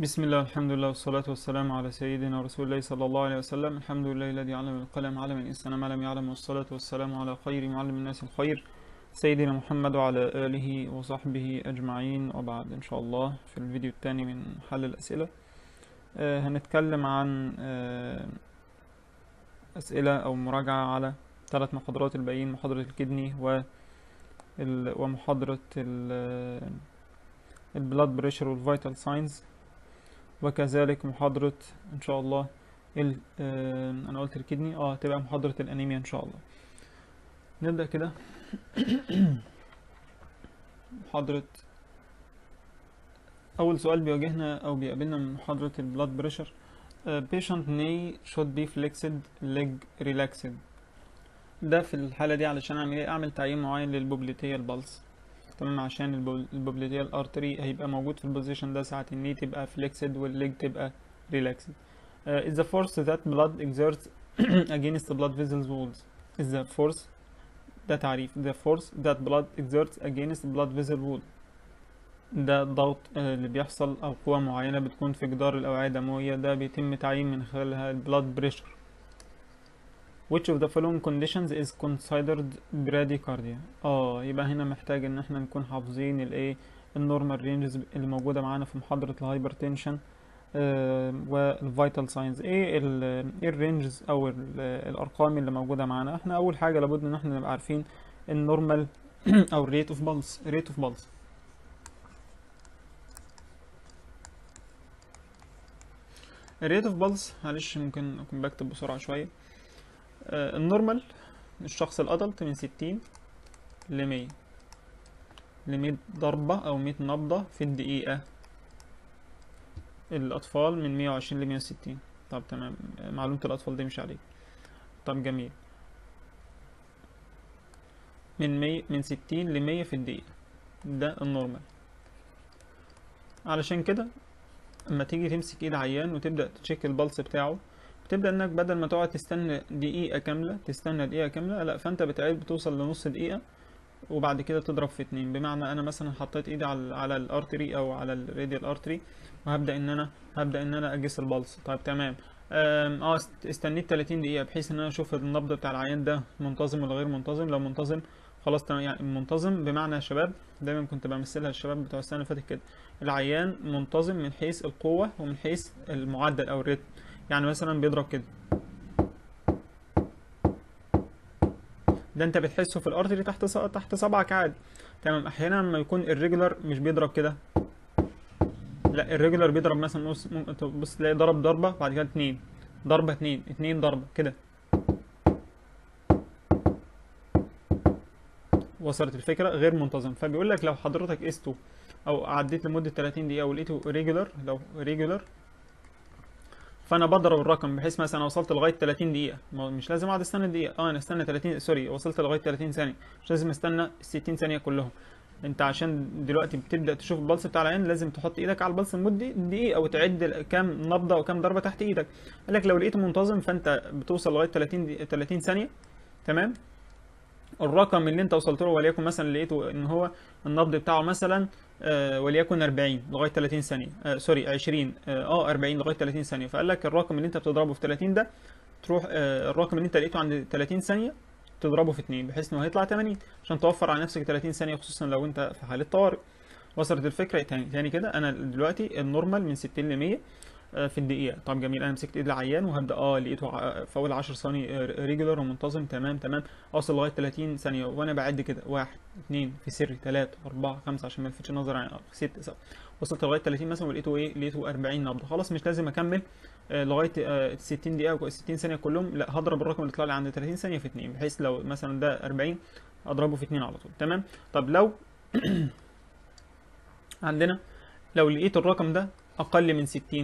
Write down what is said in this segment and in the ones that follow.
بسم الله الحمد لله والصلاة والسلام على سيدنا رسول الله صلى الله عليه وسلم الحمد لله الذي علم القلم علم الإنسان ما لم يعلم والصلاة والسلام على خير معلم الناس الخير سيدنا محمد وعلى آله وصحبه أجمعين وبعد إن شاء الله في الفيديو الثاني من حل الأسئلة آه هنتكلم عن آه أسئلة أو مراجعة على ثلاث محاضرات الباقيين محاضرة الكدني و ال- ومحاضرة البلاد بريشر والفيتال ساينز وكذلك محاضرة إن شاء الله ال آه أنا قلت الكدني اه تبقى محاضرة الأنيميا إن شاء الله نبدأ كده محاضرة أول سؤال بيواجهنا أو بيقابلنا من محاضرة البلاد بريشر patient knee should be flexed leg relaxed ده في الحالة دي علشان أعمل إيه أعمل تعيين معين للبوبليتية البلس تمام عشان البوبليتية الارتري هيبقى موجود في البوزيشن ده ساعة الني تبقى flexed والليج تبقى relaxed uh, is the force that blood exerts against the blood vessels walls is the force ده تعريف the force that blood exerts against blood vessel wall ده الضغط آه، اللي بيحصل أو قوة معينة بتكون في جدار الأوعية الدموية ده بيتم تعيين من خلالها blood pressure which of the following conditions is considered bradycardia اه يبقى هنا محتاج ان احنا نكون حافظين الايه النورمال رينجز اللي موجودة معانا في محاضرة الهايبرتنشن والفيتال ساينز ايه ال ايه الرينجز او ال الارقام اللي موجودة معانا احنا اول حاجة لابد ان احنا نبقى عارفين النورمال او الريت اوف بالس ريت اوف بالس الريت اوف بالس معلش ممكن اكون بكتب بسرعة شوية آه، النورمال الشخص الادلت من ستين لمية لمية ضربة أو مية نبضة في الدقيقة الأطفال من مية وعشرين لمية وستين طب تمام آه، معلومة الأطفال دي مش عليك طب جميل من مية من ستين لمية في الدقيقة ده النورمال علشان كده اما تيجي تمسك ايد عيان وتبدأ تشيك البلس بتاعه بتبدأ انك بدل ما تقعد تستنى دقيقة كاملة تستنى دقيقة كاملة لا فانت بتعد بتوصل لنص دقيقة وبعد كده تضرب في اتنين بمعنى انا مثلا حطيت ايدي على على الارتري او على الراديال ارتري وهبدأ ان انا هبدأ ان انا اقيس البلس طيب تمام آم، اه است- استنيت 30 دقيقة بحيث ان انا اشوف النبض بتاع العيان ده منتظم ولا غير منتظم لو منتظم خلاص تمام يعني منتظم بمعنى يا شباب دايما كنت بمثلها الشباب بتوع السنة اللي فاتت كده العيان منتظم من حيث القوة ومن حيث المعدل او الريتم يعني مثلا بيضرب كده ده انت بتحسه في الارتري تحت ص- تحت صبعك عادي تمام احيانا لما يكون الريجولار مش بيضرب كده لا الريجولار بيضرب مثلا بص ممكن تبص تلاقي ضرب ضربه بعد كده اتنين ضربه اتنين اتنين ضربه كده وصلت الفكره غير منتظم فبيقول لك لو حضرتك قسته او عديت لمده 30 دقيقه ولقيته ريجولار لو ريجولار فانا بضرب الرقم بحيث مثلا أنا وصلت لغايه 30 دقيقه ما هو مش لازم اقعد استنى دقيقه اه انا استنى 30 سوري وصلت لغايه 30 ثانيه مش لازم استنى 60 ثانيه كلهم انت عشان دلوقتي بتبدا تشوف البلس بتاع العين لازم تحط ايدك على البلس لمده دقيقه وتعد ال- كام نبضه وكام ضربه تحت ايدك قال لك لو لقيته منتظم فانت بتوصل لغايه 30 دقيقة 30 ثانيه تمام الرقم اللي انت وصلت له وليكن مثلا لقيته ان هو النبض بتاعه مثلا آه وليكن 40 لغايه 30 ثانيه آه سوري 20 اه آه، 40 لغايه 30 ثانيه فقال لك الرقم اللي انت بتضربه في 30 ده تروح آه الرقم اللي انت لقيته عند 30 ثانيه تضربه في 2 بحيث انه هيطلع 80 عشان توفر على نفسك 30 ثانيه خصوصا لو انت في حاله طوارئ وصلت الفكره تاني تاني كده انا دلوقتي النورمال من 60 ل 100 آه، في الدقيقة طب جميل أنا مسكت إيد العيان وهبدأ أه لقيته ع- في أول 10 ثواني ريجولار ومنتظم تمام تمام أوصل لغاية 30 ثانية وأنا بعد كده واحد اتنين في سري تلاتة أربعة خمسة عشان ما يلفتش نظر يعني ستة سبعة وصلت لغاية 30 مثلا ولقيته إيه لقيته 40 نبضة خلاص مش لازم أكمل آه، لغاية آه، 60 دقيقة و 60 ثانية كلهم لا هضرب الرقم اللي طلع لي عند 30 ثانية في 2 بحيث لو مثلا ده 40 أضربه في 2 على طول تمام طب لو عندنا لو لقيت الرقم ده أقل من 60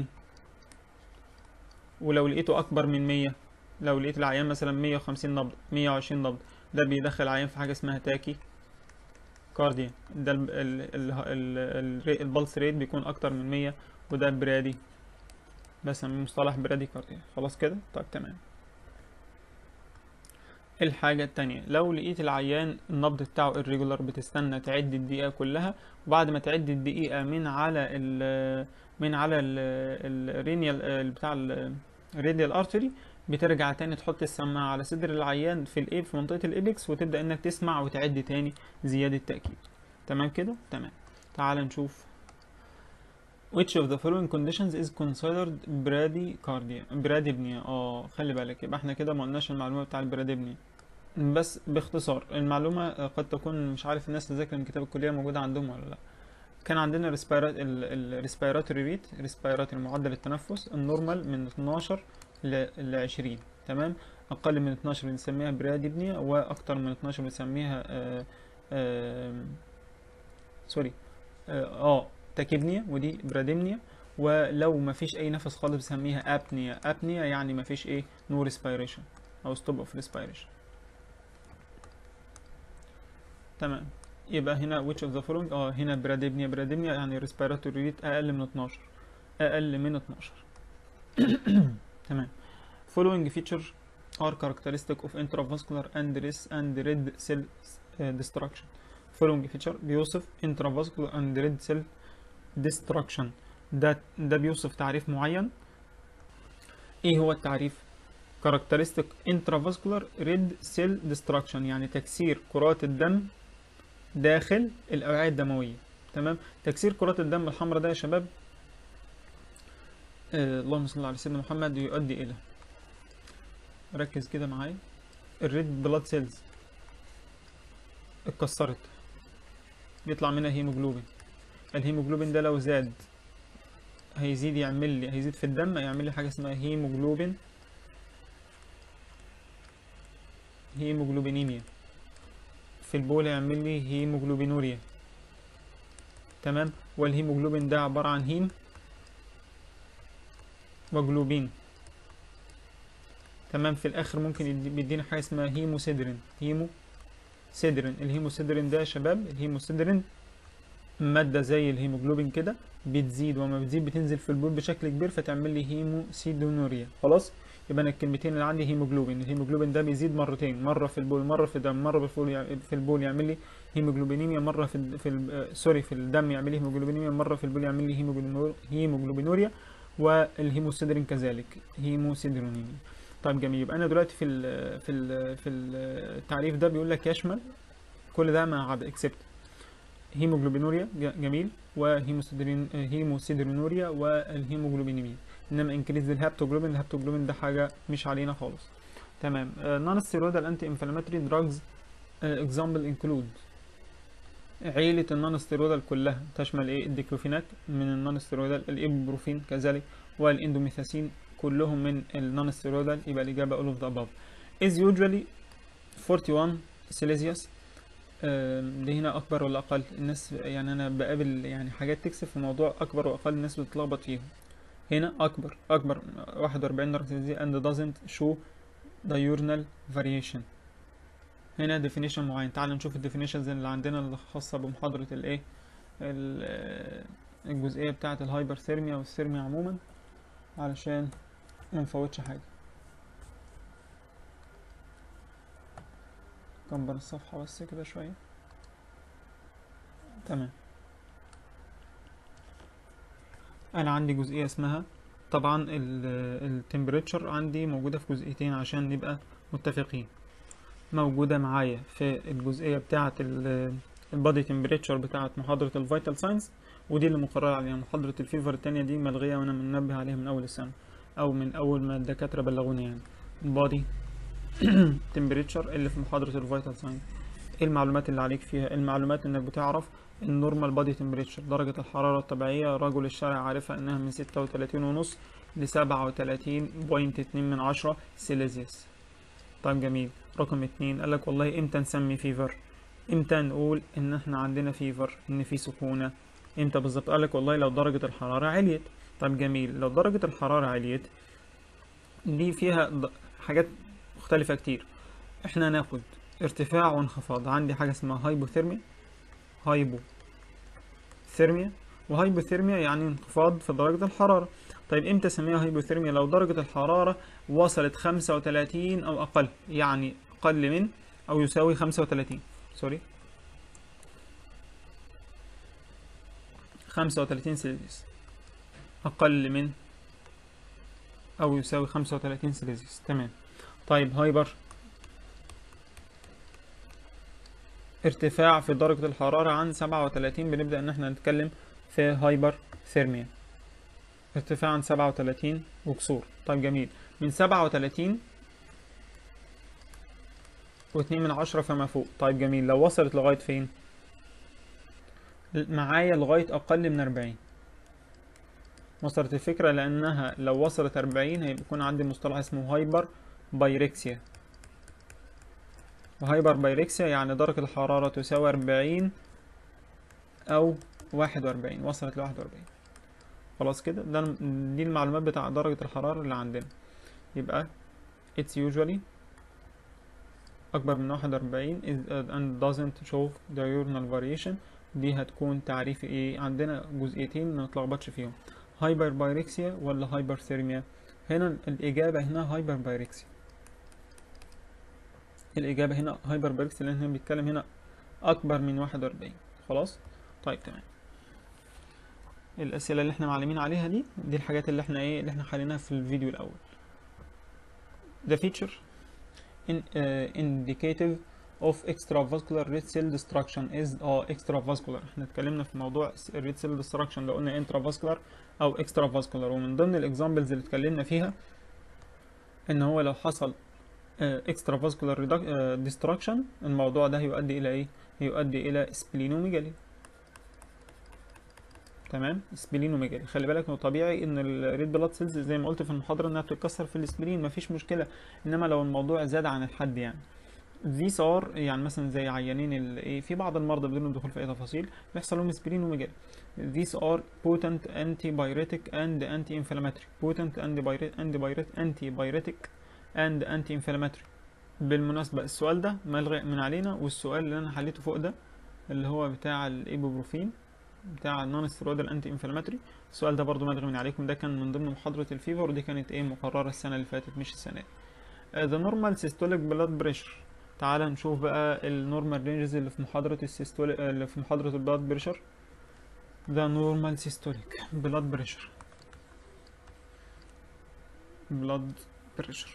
ولو لقيته اكبر من 100 لو لقيت العيان مثلا 150 نبض 120 نبض ده بيدخل عيان في حاجه اسمها تاكي كارديا ده ال ال ال ال ال البلس ريت بيكون اكتر من 100 وده برادي بس من مصطلح برادي كارديا خلاص كده طيب تمام الحاجة التانية لو لقيت العيان النبض بتاعه irregular بتستنى تعد الدقيقة كلها وبعد ما تعد الدقيقة من على ال من على الرينيال بتاع الراديال ارتري بترجع تاني تحط السماعة على صدر العيان في الايه في منطقة الابكس وتبدأ انك تسمع وتعد تاني زيادة تأكيد تمام كده تمام تعال نشوف which of the following conditions is considered bradycardia bradypnea اه خلي بالك يبقى احنا كده ما قلناش المعلومة بتاع البراديبنيا بس باختصار المعلومة قد تكون مش عارف الناس تذاكر من كتاب الكلية موجودة عندهم ولا لا كان عندنا الريسبيراتوري ريت ريسبيراتوري معدل التنفس النورمال من 12 ل 20 تمام اقل من 12 بنسميها براديبنيا واكتر من 12 بنسميها آه آه سوري اه, آه تاكيبنيا ودي براديمنيا ولو ما فيش اي نفس خالص بنسميها ابنيا ابنيا يعني ما فيش ايه نو ريسبيريشن او ستوب اوف ريسبيريشن تمام يبقى هنا which of the following اه هنا براديبنيا براديبنيا يعني respiratory rate اقل من 12 اقل من 12 تمام following feature are characteristic of intravascular and res and red cell destruction following feature بيوصف intravascular and red cell destruction ده ده بيوصف تعريف معين ايه هو التعريف characteristic intravascular red cell destruction يعني تكسير كرات الدم داخل الأوعية الدموية تمام تكسير كرات الدم الحمراء ده يا شباب آه اللهم صل على سيدنا محمد يؤدي إلى ركز كده معايا الريد بلاد سيلز اتكسرت بيطلع منها هيموجلوبين الهيموجلوبين ده لو زاد هيزيد يعمل لي هيزيد في الدم هيعمل لي حاجه اسمها هيموجلوبين هيموجلوبينيميا في البول هيعمل لي هيموجلوبينوريا تمام والهيموجلوبين ده عباره عن هيم وجلوبين تمام في الاخر ممكن بيدينا حاجه اسمها هيموسيدرين هيمو سيدرين الهيموسيدرين ده يا شباب الهيموسيدرين مادة زي الهيموجلوبين كده بتزيد وما بتزيد بتنزل في البول بشكل كبير فتعمل لي هيموسيدونوريا خلاص يبقى انا الكلمتين اللي عندي هيموجلوبين الهيموجلوبين ده بيزيد مرتين مرة في البول مرة في الدم مرة في البول في البول يعمل لي هيموجلوبينيميا مرة في ال في ال سوري في الدم يعمل لي هيموجلوبينيميا مرة في البول يعمل لي هيموجلوبينوريا والهيموسيدرين كذلك هيموسيدرونيميا طيب جميل يبقى انا دلوقتي في ال في ال في التعريف ده بيقول لك يشمل كل ده ما عدا اكسبت هيموجلوبينوريا جميل وهيموسيدرين هيموسيدرينوريا والهيموجلوبينيميا انما انكريز الهابتوجلوبين الهابتوجلوبين ده حاجه مش علينا خالص تمام نون ستيرويدال انتي انفلاماتوري دراجز اكزامبل انكلود عيلة النون ستيرويدال كلها تشمل ايه الديكلوفينات من النون ستيرويدال الايبوبروفين كذلك والاندوميثاسين كلهم من النون ستيرويدال يبقى الاجابه all of the above is usually 41 سيليزيوس دي هنا اكبر ولا اقل الناس يعني انا بقابل يعني حاجات تكسب في موضوع اكبر واقل الناس بتتلخبط فيهم هنا اكبر اكبر 41 درجه سيلسيوس and doesn't show diurnal variation هنا definition معين تعال نشوف الديفينيشنز اللي عندنا اللي خاصه بمحاضره الايه الجزئيه بتاعه الهايبرثيرميا والثيرميا عموما علشان ما نفوتش حاجه كبر الصفحة بس كده شوية تمام أنا عندي جزئية اسمها طبعا التمبريتشر عندي موجودة في جزئيتين عشان نبقى متفقين موجودة معايا في الجزئية بتاعة البادي تمبريتشر بتاعة محاضرة الفيتال ساينس ودي اللي مقرر عليها محاضرة الفيفر التانية دي ملغية وأنا منبه عليها من أول السنة أو من أول ما الدكاترة بلغوني يعني البادي تمبريتشر اللي في محاضرة الفيتال ساينس ايه المعلومات اللي عليك فيها المعلومات انك بتعرف النورمال بادي تمبريتشر درجة الحرارة الطبيعية رجل الشارع عارفها انها من ستة وتلاتين ونص لسبعة وتلاتين بوينت اتنين من عشرة سيليزيوس طيب جميل رقم اتنين قالك والله امتى نسمي فيفر امتى نقول ان احنا عندنا فيفر ان في سخونة امتى بالظبط قالك والله لو درجة الحرارة عليت طيب جميل لو درجة الحرارة عليت دي فيها حاجات مختلفة كتير احنا هناخد ارتفاع وانخفاض عندي حاجة اسمها هايبوثيرميا هايبو ثيرميا وهايبوثيرميا يعني انخفاض في درجة الحرارة طيب امتى اسميها هايبوثيرميا لو درجة الحرارة وصلت خمسة وتلاتين او اقل يعني اقل من او يساوي 35 سوري 35 سيلسيوس اقل من او يساوي 35 سيلسيوس تمام طيب هايبر ارتفاع في درجة الحرارة عن 37 بنبدأ ان احنا نتكلم في هايبر ثيرميا ارتفاع عن 37 وكسور طيب جميل من 37 واتنين من عشرة فما فوق طيب جميل لو وصلت لغاية فين معايا لغاية أقل من أربعين وصلت الفكرة لأنها لو وصلت أربعين هيكون عندي مصطلح اسمه هايبر بايركسيا وهايبر بايركسيا يعني درجة الحرارة تساوي أربعين أو واحد وأربعين وصلت لواحد وأربعين خلاص كده ده دي المعلومات بتاع درجة الحرارة اللي عندنا يبقى it's usually أكبر من واحد وأربعين and doesn't show diurnal variation دي هتكون تعريف ايه عندنا جزئيتين ما نتلخبطش فيهم هايبر بايركسيا ولا هايبر ثيرميا هنا الإجابة هنا هايبر بايركسيا الإجابة هنا هايبر بايركسيا لأن هنا بيتكلم هنا أكبر من واحد وأربعين خلاص طيب تمام الأسئلة اللي احنا معلمين عليها دي دي الحاجات اللي احنا ايه اللي احنا حليناها في الفيديو الأول the feature in, uh, indicative of extravascular red cell destruction is اه extravascular احنا اتكلمنا في موضوع red cell destruction لو قلنا intravascular او extravascular ومن ضمن الاكزامبلز اللي اتكلمنا فيها ان هو لو حصل uh, extravascular uh, destruction الموضوع ده هيؤدي الى ايه هيؤدي الى سبلينوميجالي تمام سبلينوميجالي خلي بالك انه طبيعي ان الريد بلاد سيلز زي ما قلت في المحاضره انها بتتكسر في السبلين مفيش مشكله انما لو الموضوع زاد عن الحد يعني these are يعني مثلا زي عيانين الايه في بعض المرضى بدون الدخول في اي تفاصيل بيحصل لهم سبلينوميجالي these are potent antipyretic and anti-inflammatory potent antipyretic antipyretic and anti-inflammatory بالمناسبة السؤال ده ملغي من علينا والسؤال اللي انا حليته فوق ده اللي هو بتاع الايبوبروفين بتاع النون ستيرويدال انتي انفلاماتوري السؤال ده برضو ملغي من عليكم ده كان من ضمن محاضرة الفيفر ودي كانت ايه مقررة السنة اللي فاتت مش السنة دي ذا نورمال سيستوليك بلاد بريشر تعال نشوف بقى النورمال رينجز اللي في محاضرة السيستوليك اللي في محاضرة البلاد بريشر ده نورمال سيستوليك بلاد بريشر بلاد بريشر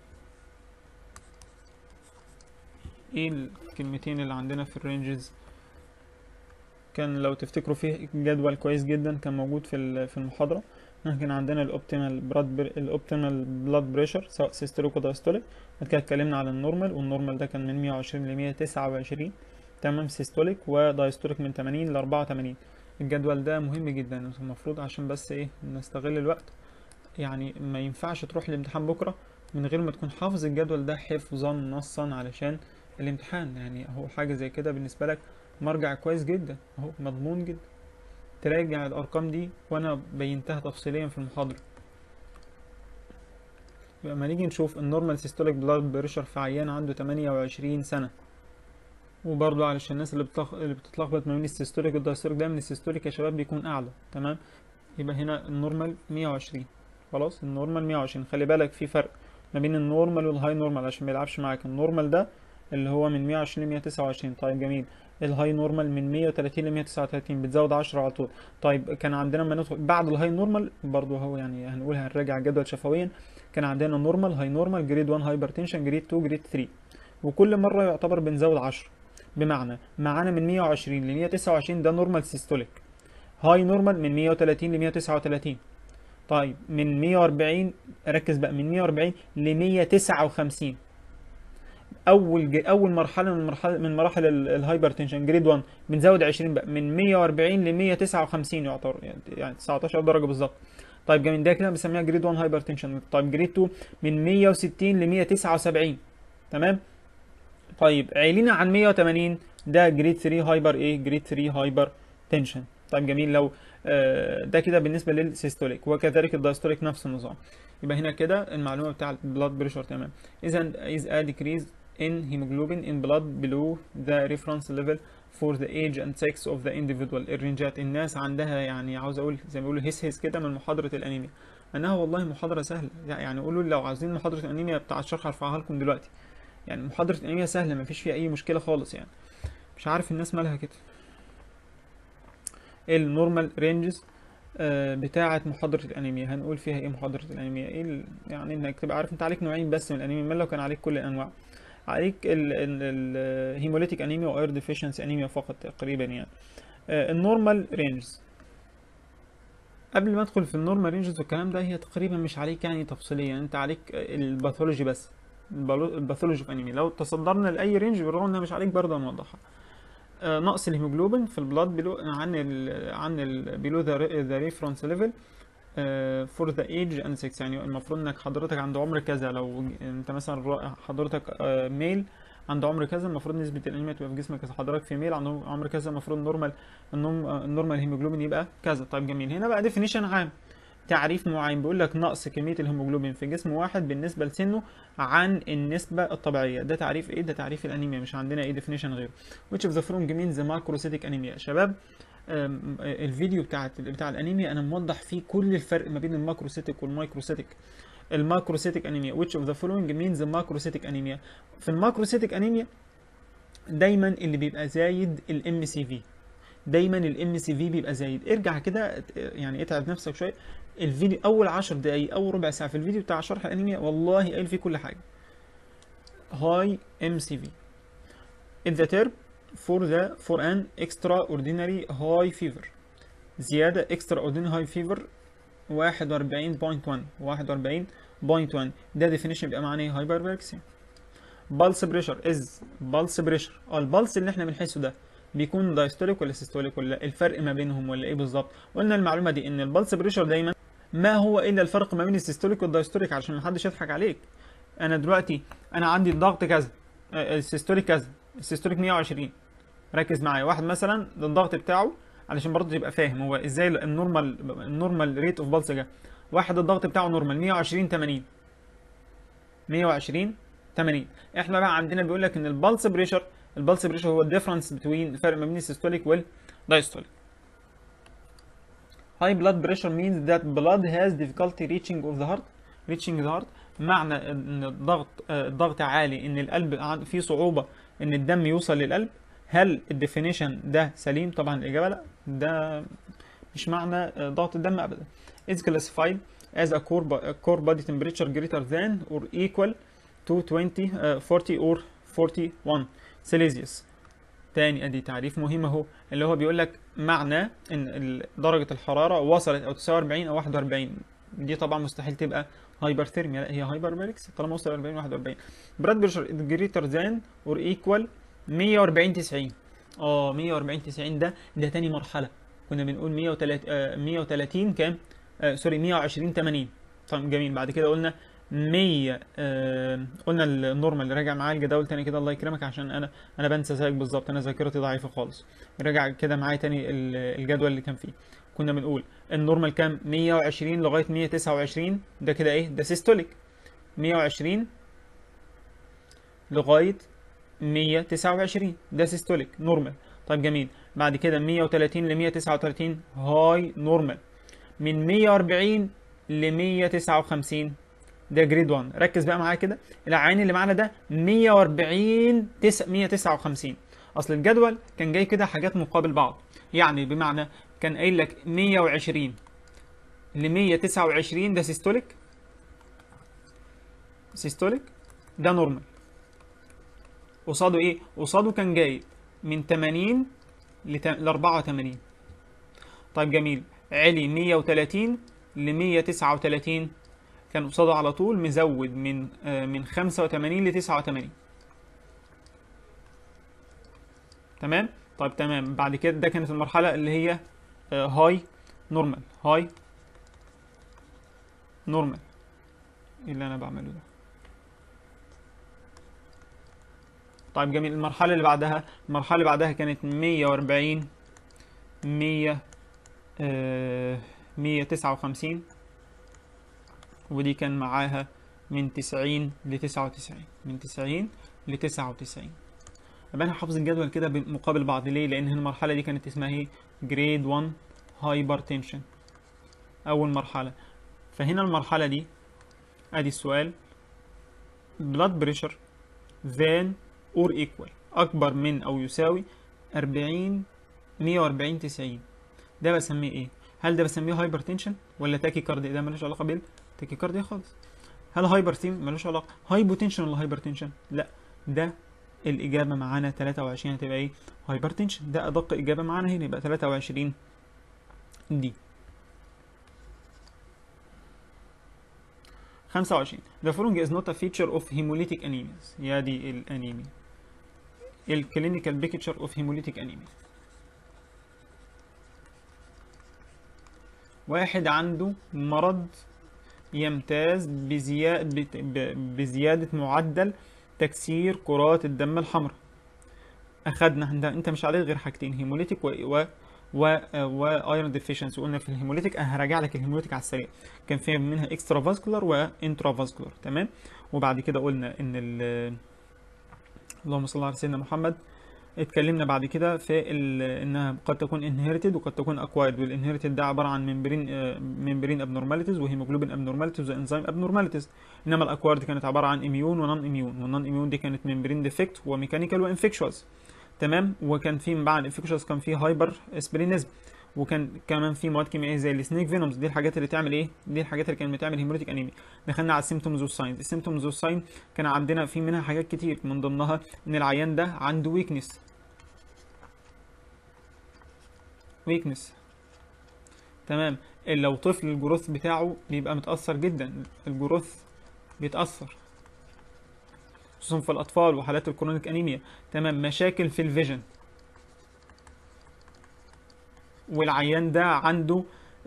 ايه الكلمتين اللي عندنا في الرينجز كان لو تفتكروا فيه جدول كويس جدا كان موجود في في المحاضره كان عندنا الاوبتيمال براد الاوبتيمال بلاد بريشر سواء سيستوليك او دايستوليك بعد كده اتكلمنا على النورمال والنورمال ده كان من 120 ل 129 تمام سيستوليك ودايستوليك من 80 ل 84 الجدول ده مهم جدا المفروض عشان بس ايه نستغل الوقت يعني ما ينفعش تروح الامتحان بكره من غير ما تكون حافظ الجدول ده حفظا نصا علشان الامتحان يعني اهو حاجه زي كده بالنسبه لك مرجع كويس جدا اهو مضمون جدا تراجع الارقام دي وانا بينتها تفصيليا في المحاضره يبقى ما نيجي نشوف النورمال سيستوليك بلاد بريشر في عيان عنده 28 سنه وبرضو علشان الناس اللي بتلخ... اللي بتتلخبط ما بين السيستوليك والدايستوليك دايما السيستوليك يا شباب بيكون اعلى تمام يبقى هنا النورمال 120 خلاص النورمال 120 خلي بالك في فرق ما بين النورمال والهاي نورمال عشان ما يلعبش معاك النورمال ده اللي هو من 120 ل 129 طيب جميل الهاي نورمال من 130 ل 139 بتزود 10 على طول طيب كان عندنا لما ندخل بعد الهاي نورمال برضو هو يعني هنقول هنراجع الجدول شفويا كان عندنا نورمال هاي نورمال جريد 1 هايبرتنشن جريد 2 جريد 3 وكل مره يعتبر بنزود 10 بمعنى معانا من 120 ل 129 ده نورمال سيستوليك هاي نورمال من 130 ل 139 طيب من 140 ركز بقى من 140 ل 159 اول ج... اول مرحله من مرحله من مراحل الهايبر تنشن جريد 1 بنزود 20 بقى من 140 ل 159 يعتبر يعني 19 درجه بالظبط طيب جميل ده كده بنسميها جريد 1 هايبر تنشن طيب جريد 2 من 160 ل 179 تمام طيب عيلينا عن 180 ده جريد 3 هايبر ايه جريد 3 هايبر تنشن طيب جميل لو آه ده كده بالنسبه للسيستوليك وكذلك الدايستوليك نفس النظام يبقى هنا كده المعلومه بتاع البلاد بريشر تمام اذا is a decrease in hemoglobin in blood below the reference level for the age and sex of the individual الرنجات الناس عندها يعني عاوز اقول زي ما بيقولوا هس هس كده من محاضره الانيميا انها والله محاضره سهله يعني قولوا لو عايزين محاضره الانيميا بتاع الشرح هرفعها لكم دلوقتي يعني محاضره الانيميا سهله ما فيش فيها اي مشكله خالص يعني مش عارف الناس مالها كده النورمال رينجز بتاعة محاضرة الأنيميا هنقول فيها إيه محاضرة الأنيميا إيه ال- يعني إنك تبقى عارف أنت عليك نوعين بس من الأنيميا ما لو كان عليك كل الأنواع عليك الهيموليتيك أنيميا وأير ديفيشنسي أنيميا فقط تقريبا يعني آه، النورمال رينجز قبل ما ادخل في النورمال رينجز والكلام ده هي تقريبا مش عليك يعني تفصيليا انت عليك الباثولوجي بس البالو- الباثولوجي في انيميا لو تصدرنا لاي رينج بالرغم انها مش عليك برضه هنوضحها آه، نقص الهيموجلوبين في البلاد بلو عن ال عن ال below the, the reference level آه، for the age and sex يعني المفروض انك حضرتك عند عمر كذا لو ج- انت مثلا را- حضرتك ميل عند عمر كذا المفروض نسبة الانيميا تبقى في جسمك إذا حضرتك في ميل عند عمر كذا المفروض النورمال النورم- آه، النورمال هيموجلوبين يبقى كذا طيب جميل هنا بقى ديفينيشن عام تعريف معين بيقول لك نقص كمية الهيموجلوبين في جسم واحد بالنسبة لسنه عن النسبة الطبيعية ده تعريف ايه ده تعريف الانيميا مش عندنا ايه ديفينيشن غيره which of the following means the macrocytic anemia شباب أم، الفيديو بتاع بتاع الانيميا انا موضح فيه كل الفرق ما بين الماكروسيتك والمايكروسيتك الماكروسيتك انيميا which of the following means the macrocytic anemia في الماكروسيتك انيميا دايما اللي بيبقى زايد الام سي في دايما الام سي في بيبقى زايد ارجع كده يعني اتعب نفسك شويه الفيديو اول 10 دقايق او ربع ساعه في الفيديو بتاع شرح الانيميا والله قايل فيه كل حاجه هاي ام سي في in the term for the for an extraordinary high fever زيادة extraordinary high fever 41.1 41.1 ده definition بيبقى معناه ايه hypervexia pulse pressure is pulse pressure اه البلس اللي احنا بنحسه ده بيكون دايستوليك ولا سيستوليك ولا الفرق ما بينهم ولا ايه بالظبط قلنا المعلومه دي ان البلس بريشر دايما ما هو الا الفرق ما بين السيستوليك والدايستوليك عشان ما حدش يضحك عليك انا دلوقتي انا عندي الضغط كذا آه، السيستوليك كذا السيستوليك 120 ركز معايا واحد مثلا الضغط بتاعه علشان برضه تبقى فاهم هو ازاي النورمال النورمال ريت اوف بلس جه واحد الضغط بتاعه نورمال 120 80 120 80 احنا بقى عندنا بيقول لك ان البلس بريشر البلس بريشر هو الديفرنس بين الفرق ما بين السيستوليك والدايستوليك high blood pressure means that blood has difficulty reaching of the heart reaching the heart معنى ان الضغط آه، الضغط عالي ان القلب عن- فيه صعوبة ان الدم يوصل للقلب هل الديفينيشن ده سليم طبعا الاجابة لا ده مش معنى آه، ضغط الدم ابدا is classified as a core, bo- core body temperature greater than or equal to 20 آه، 40 or 41 سيليزيوس تاني ادي تعريف مهم اهو اللي هو بيقول لك معنى ان ال- درجة الحرارة وصلت او تساوي 40 او 41 دي طبعا مستحيل تبقى هايبرثيرميا لا هي هايبرباركس طالما وصل 40 41 براد بريشر جريتر ذان اور ايكوال 140 90 اه 140 90 ده ده تاني مرحلة كنا بنقول 130 آه 130 كام آه سوري 120 80 طيب جميل بعد كده قلنا 100 آه قلنا النورمال اللي راجع معايا الجداول تاني كده الله يكرمك عشان انا انا بنسى زيك بالظبط انا ذاكرتي ضعيفه خالص راجع كده معايا تاني ال- الجدول اللي كان فيه كنا بنقول النورمال كام 120 لغايه 129 ده كده ايه ده سيستوليك 120 لغايه 129 ده سيستوليك نورمال طيب جميل بعد كده 130 ل 139 هاي نورمال من 140 ل 159 ده جريد 1 ركز بقى معايا كده العين اللي معانا ده 140 تس- 159 اصل الجدول كان جاي كده حاجات مقابل بعض يعني بمعنى كان قايل لك 120 ل 129 ده سيستوليك سيستوليك ده نورمال قصاده ايه قصاده كان جاي من 80 ل 84 طيب جميل علي 130 ل 139 كان قصاده على طول مزود من آه، من 85 ل 89 تمام طيب تمام بعد كده ده كانت المرحلة اللي هي هاي نورمال هاي نورمال ايه اللي انا بعمله ده طيب جميل المرحلة اللي بعدها المرحلة اللي بعدها كانت 140 100 آه، 159 ودي كان معاها من 90 ل 99 من 90 ل 99 يبقى انا حافظ الجدول كده مقابل بعض ليه لان المرحله دي كانت اسمها ايه جريد 1 هايبرتنشن اول مرحله فهنا المرحله دي ادي السؤال blood pressure than or equal اكبر من او يساوي 40 140 90 ده بسميه ايه هل ده بسميه هايبرتنشن ولا تاكي كارديا ده ملوش علاقه بالتاكي كارديا خالص هل هايبرتين ملوش علاقه هايبوتنشن ولا هايبرتنشن لا ده الاجابه معانا 23 هتبقى ايه هايبرتنشن ده ادق اجابه معانا هنا يبقى 23 دي 25 The following is not a feature of hemolytic anemias يا دي الانيميا الكلينيكال بيكتشر اوف هيموليتيك انيميا واحد عنده مرض يمتاز بزيادة, بزيادة معدل تكسير كرات الدم الحمراء اخدنا انت انت مش عليه غير حاجتين هيموليتيك و و و وايرون ديفيشنسي قلنا في الهيموليتيك انا هراجع لك الهيموليتيك على السريع كان في منها اكسترا فاسكولار وانترا فاسكولار تمام وبعد كده قلنا ان ال اللهم صل على سيدنا محمد اتكلمنا بعد كده في انها قد تكون انهيرتد وقد تكون اكوايرد والانهيرتد ده عباره عن ممبرين ممبرين ابنورماليتيز وهيموجلوبين ابنورماليتيز وانزيم ابنورماليتيز انما الاكوايرد كانت عباره عن اميون ونون اميون والنون اميون دي كانت ممبرين ديفكت وميكانيكال وانفكشوالز تمام وكان في بعد الانفكشوالز كان في هايبر اسبرينيزم وكان كمان في مواد كيميائيه زي السنيك فينومز دي الحاجات اللي تعمل ايه دي الحاجات اللي كانت بتعمل هيموريتيك انيميا دخلنا على السيمتومز والساينز السيمتومز والساين كان عندنا في منها حاجات كتير من ضمنها ان العيان ده عنده ويكنس ويكنس تمام لو طفل الجروث بتاعه بيبقى متاثر جدا الجروث بيتاثر خصوصا في الاطفال وحالات الكرونيك انيميا تمام مشاكل في الفيجن والعيان ده عنده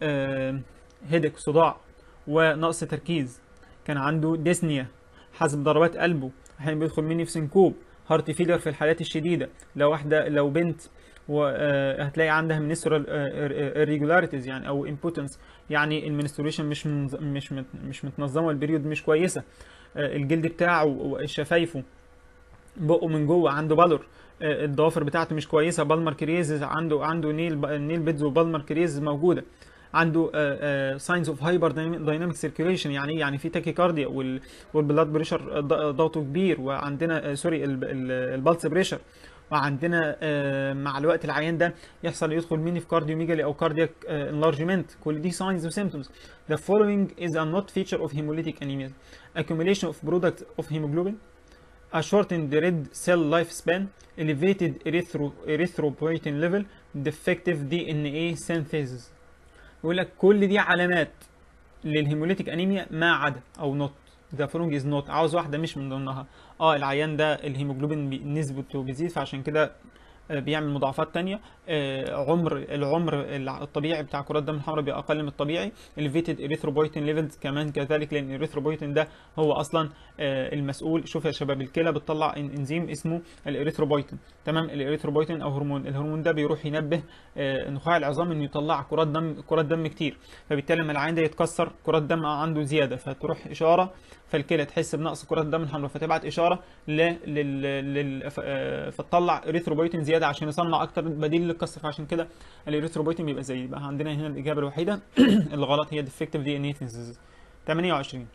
هيدك صداع ونقص تركيز كان عنده ديسنيا حسب ضربات قلبه احيانا بيدخل مني في سنكوب هارت فيلر في الحالات الشديده لو واحده لو بنت وهتلاقي عندها منسترال irregularities يعني او impotence يعني المنستريشن مش منز... مش مت... مش متنظمه البريود مش كويسه الجلد بتاعه وشفايفه بقه من جوه عنده بالور الضوافر بتاعته مش كويسه بالمر كريزز عنده عنده نيل نيل بيدز وبالمر كريزز موجوده عنده ساينز اوف هايبر دايناميك سيركيوليشن يعني يعني في تاكيكارديا والبلاد بريشر ضغطه كبير وعندنا سوري البلس بريشر وعندنا مع الوقت العيان ده يحصل يدخل مني في كارديوميجالي او كاردياك انلارجمنت كل دي ساينز وسيمبتومز The following is a not feature of hemolytic anemia accumulation of product of hemoglobin a shortened red cell lifespan elevated erythro erythropoietin level defective DNA synthesis يقول لك كل دي علامات للهيموليتيك انيميا ما عدا او نوت ذا فولوينج از نوت عاوز واحده مش من ضمنها اه العيان ده الهيموجلوبين نسبته بتزيد فعشان كده بيعمل مضاعفات تانية عمر العمر الطبيعي بتاع كرات الدم الحمراء بيبقى اقل من الطبيعي elevated erythropoietin levels كمان كذلك لان الاريثروبويتين ده هو اصلا المسؤول شوف يا شباب الكلى بتطلع انزيم اسمه الاريثروبويتين تمام الاريثروبويتين او هرمون الهرمون ده بيروح ينبه نخاع العظام انه يطلع كرات دم كرات دم كتير فبالتالي لما العين ده يتكسر كرات دم عنده زياده فتروح اشاره فالكلى تحس بنقص كرات الدم الحمراء فتبعت اشاره ل لل, لل... فتطلع اريثروبويتين زياده عشان يصنع اكتر بديل للكسر فعشان كده الاريثروبويتين بيبقى زي يبقى عندنا هنا الاجابه الوحيده اللي غلط هي defective DNA synthesis 28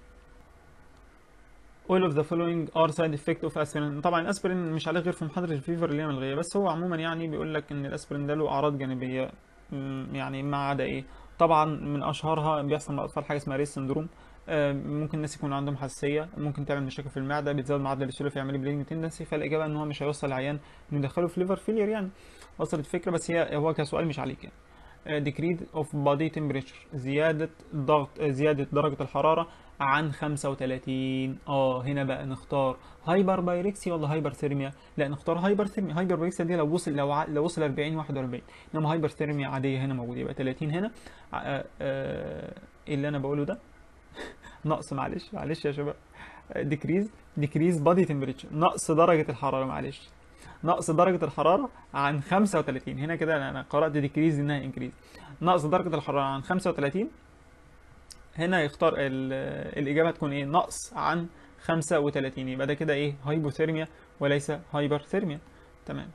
all of the following are side effect of aspirin طبعا الاسبرين مش عليه غير في محاضره الفيفر اللي هي ملغيه بس هو عموما يعني بيقول لك ان الاسبرين ده له اعراض جانبيه يعني ما عدا ايه طبعا من اشهرها بيحصل مع الاطفال حاجه اسمها ريس سندروم ممكن الناس يكون عندهم حساسيه ممكن تعمل مشاكل في المعده بتزود معدل السيوله في يعمل بليدنج تندنسي فالاجابه ان هو مش هيوصل العيان انه يدخله في ليفر فيلير يعني وصلت الفكره بس هي هو كسؤال مش عليك يعني decrease of body temperature زيادة ضغط زيادة درجة الحرارة عن 35 اه هنا بقى نختار هايبر بايركسي ولا هايبر ثيرميا لا نختار هايبر ثيرميا هايبر بايركسيا دي لو وصل لو ع... لو وصل 40 41 انما هايبر ثيرميا عادية هنا موجودة يبقى 30 هنا آه آه اللي انا بقوله ده نقص معلش معلش يا شباب ديكريز ديكريز بادي تمبريتشر نقص درجة الحرارة معلش نقص درجة الحرارة عن 35 هنا كده أنا قرأت ديكريز إنها انكريز نقص درجة الحرارة عن 35 هنا يختار الإجابة تكون إيه نقص عن 35 يبقى ده كده إيه هايبوثيرميا وليس هايبرثيرميا تمام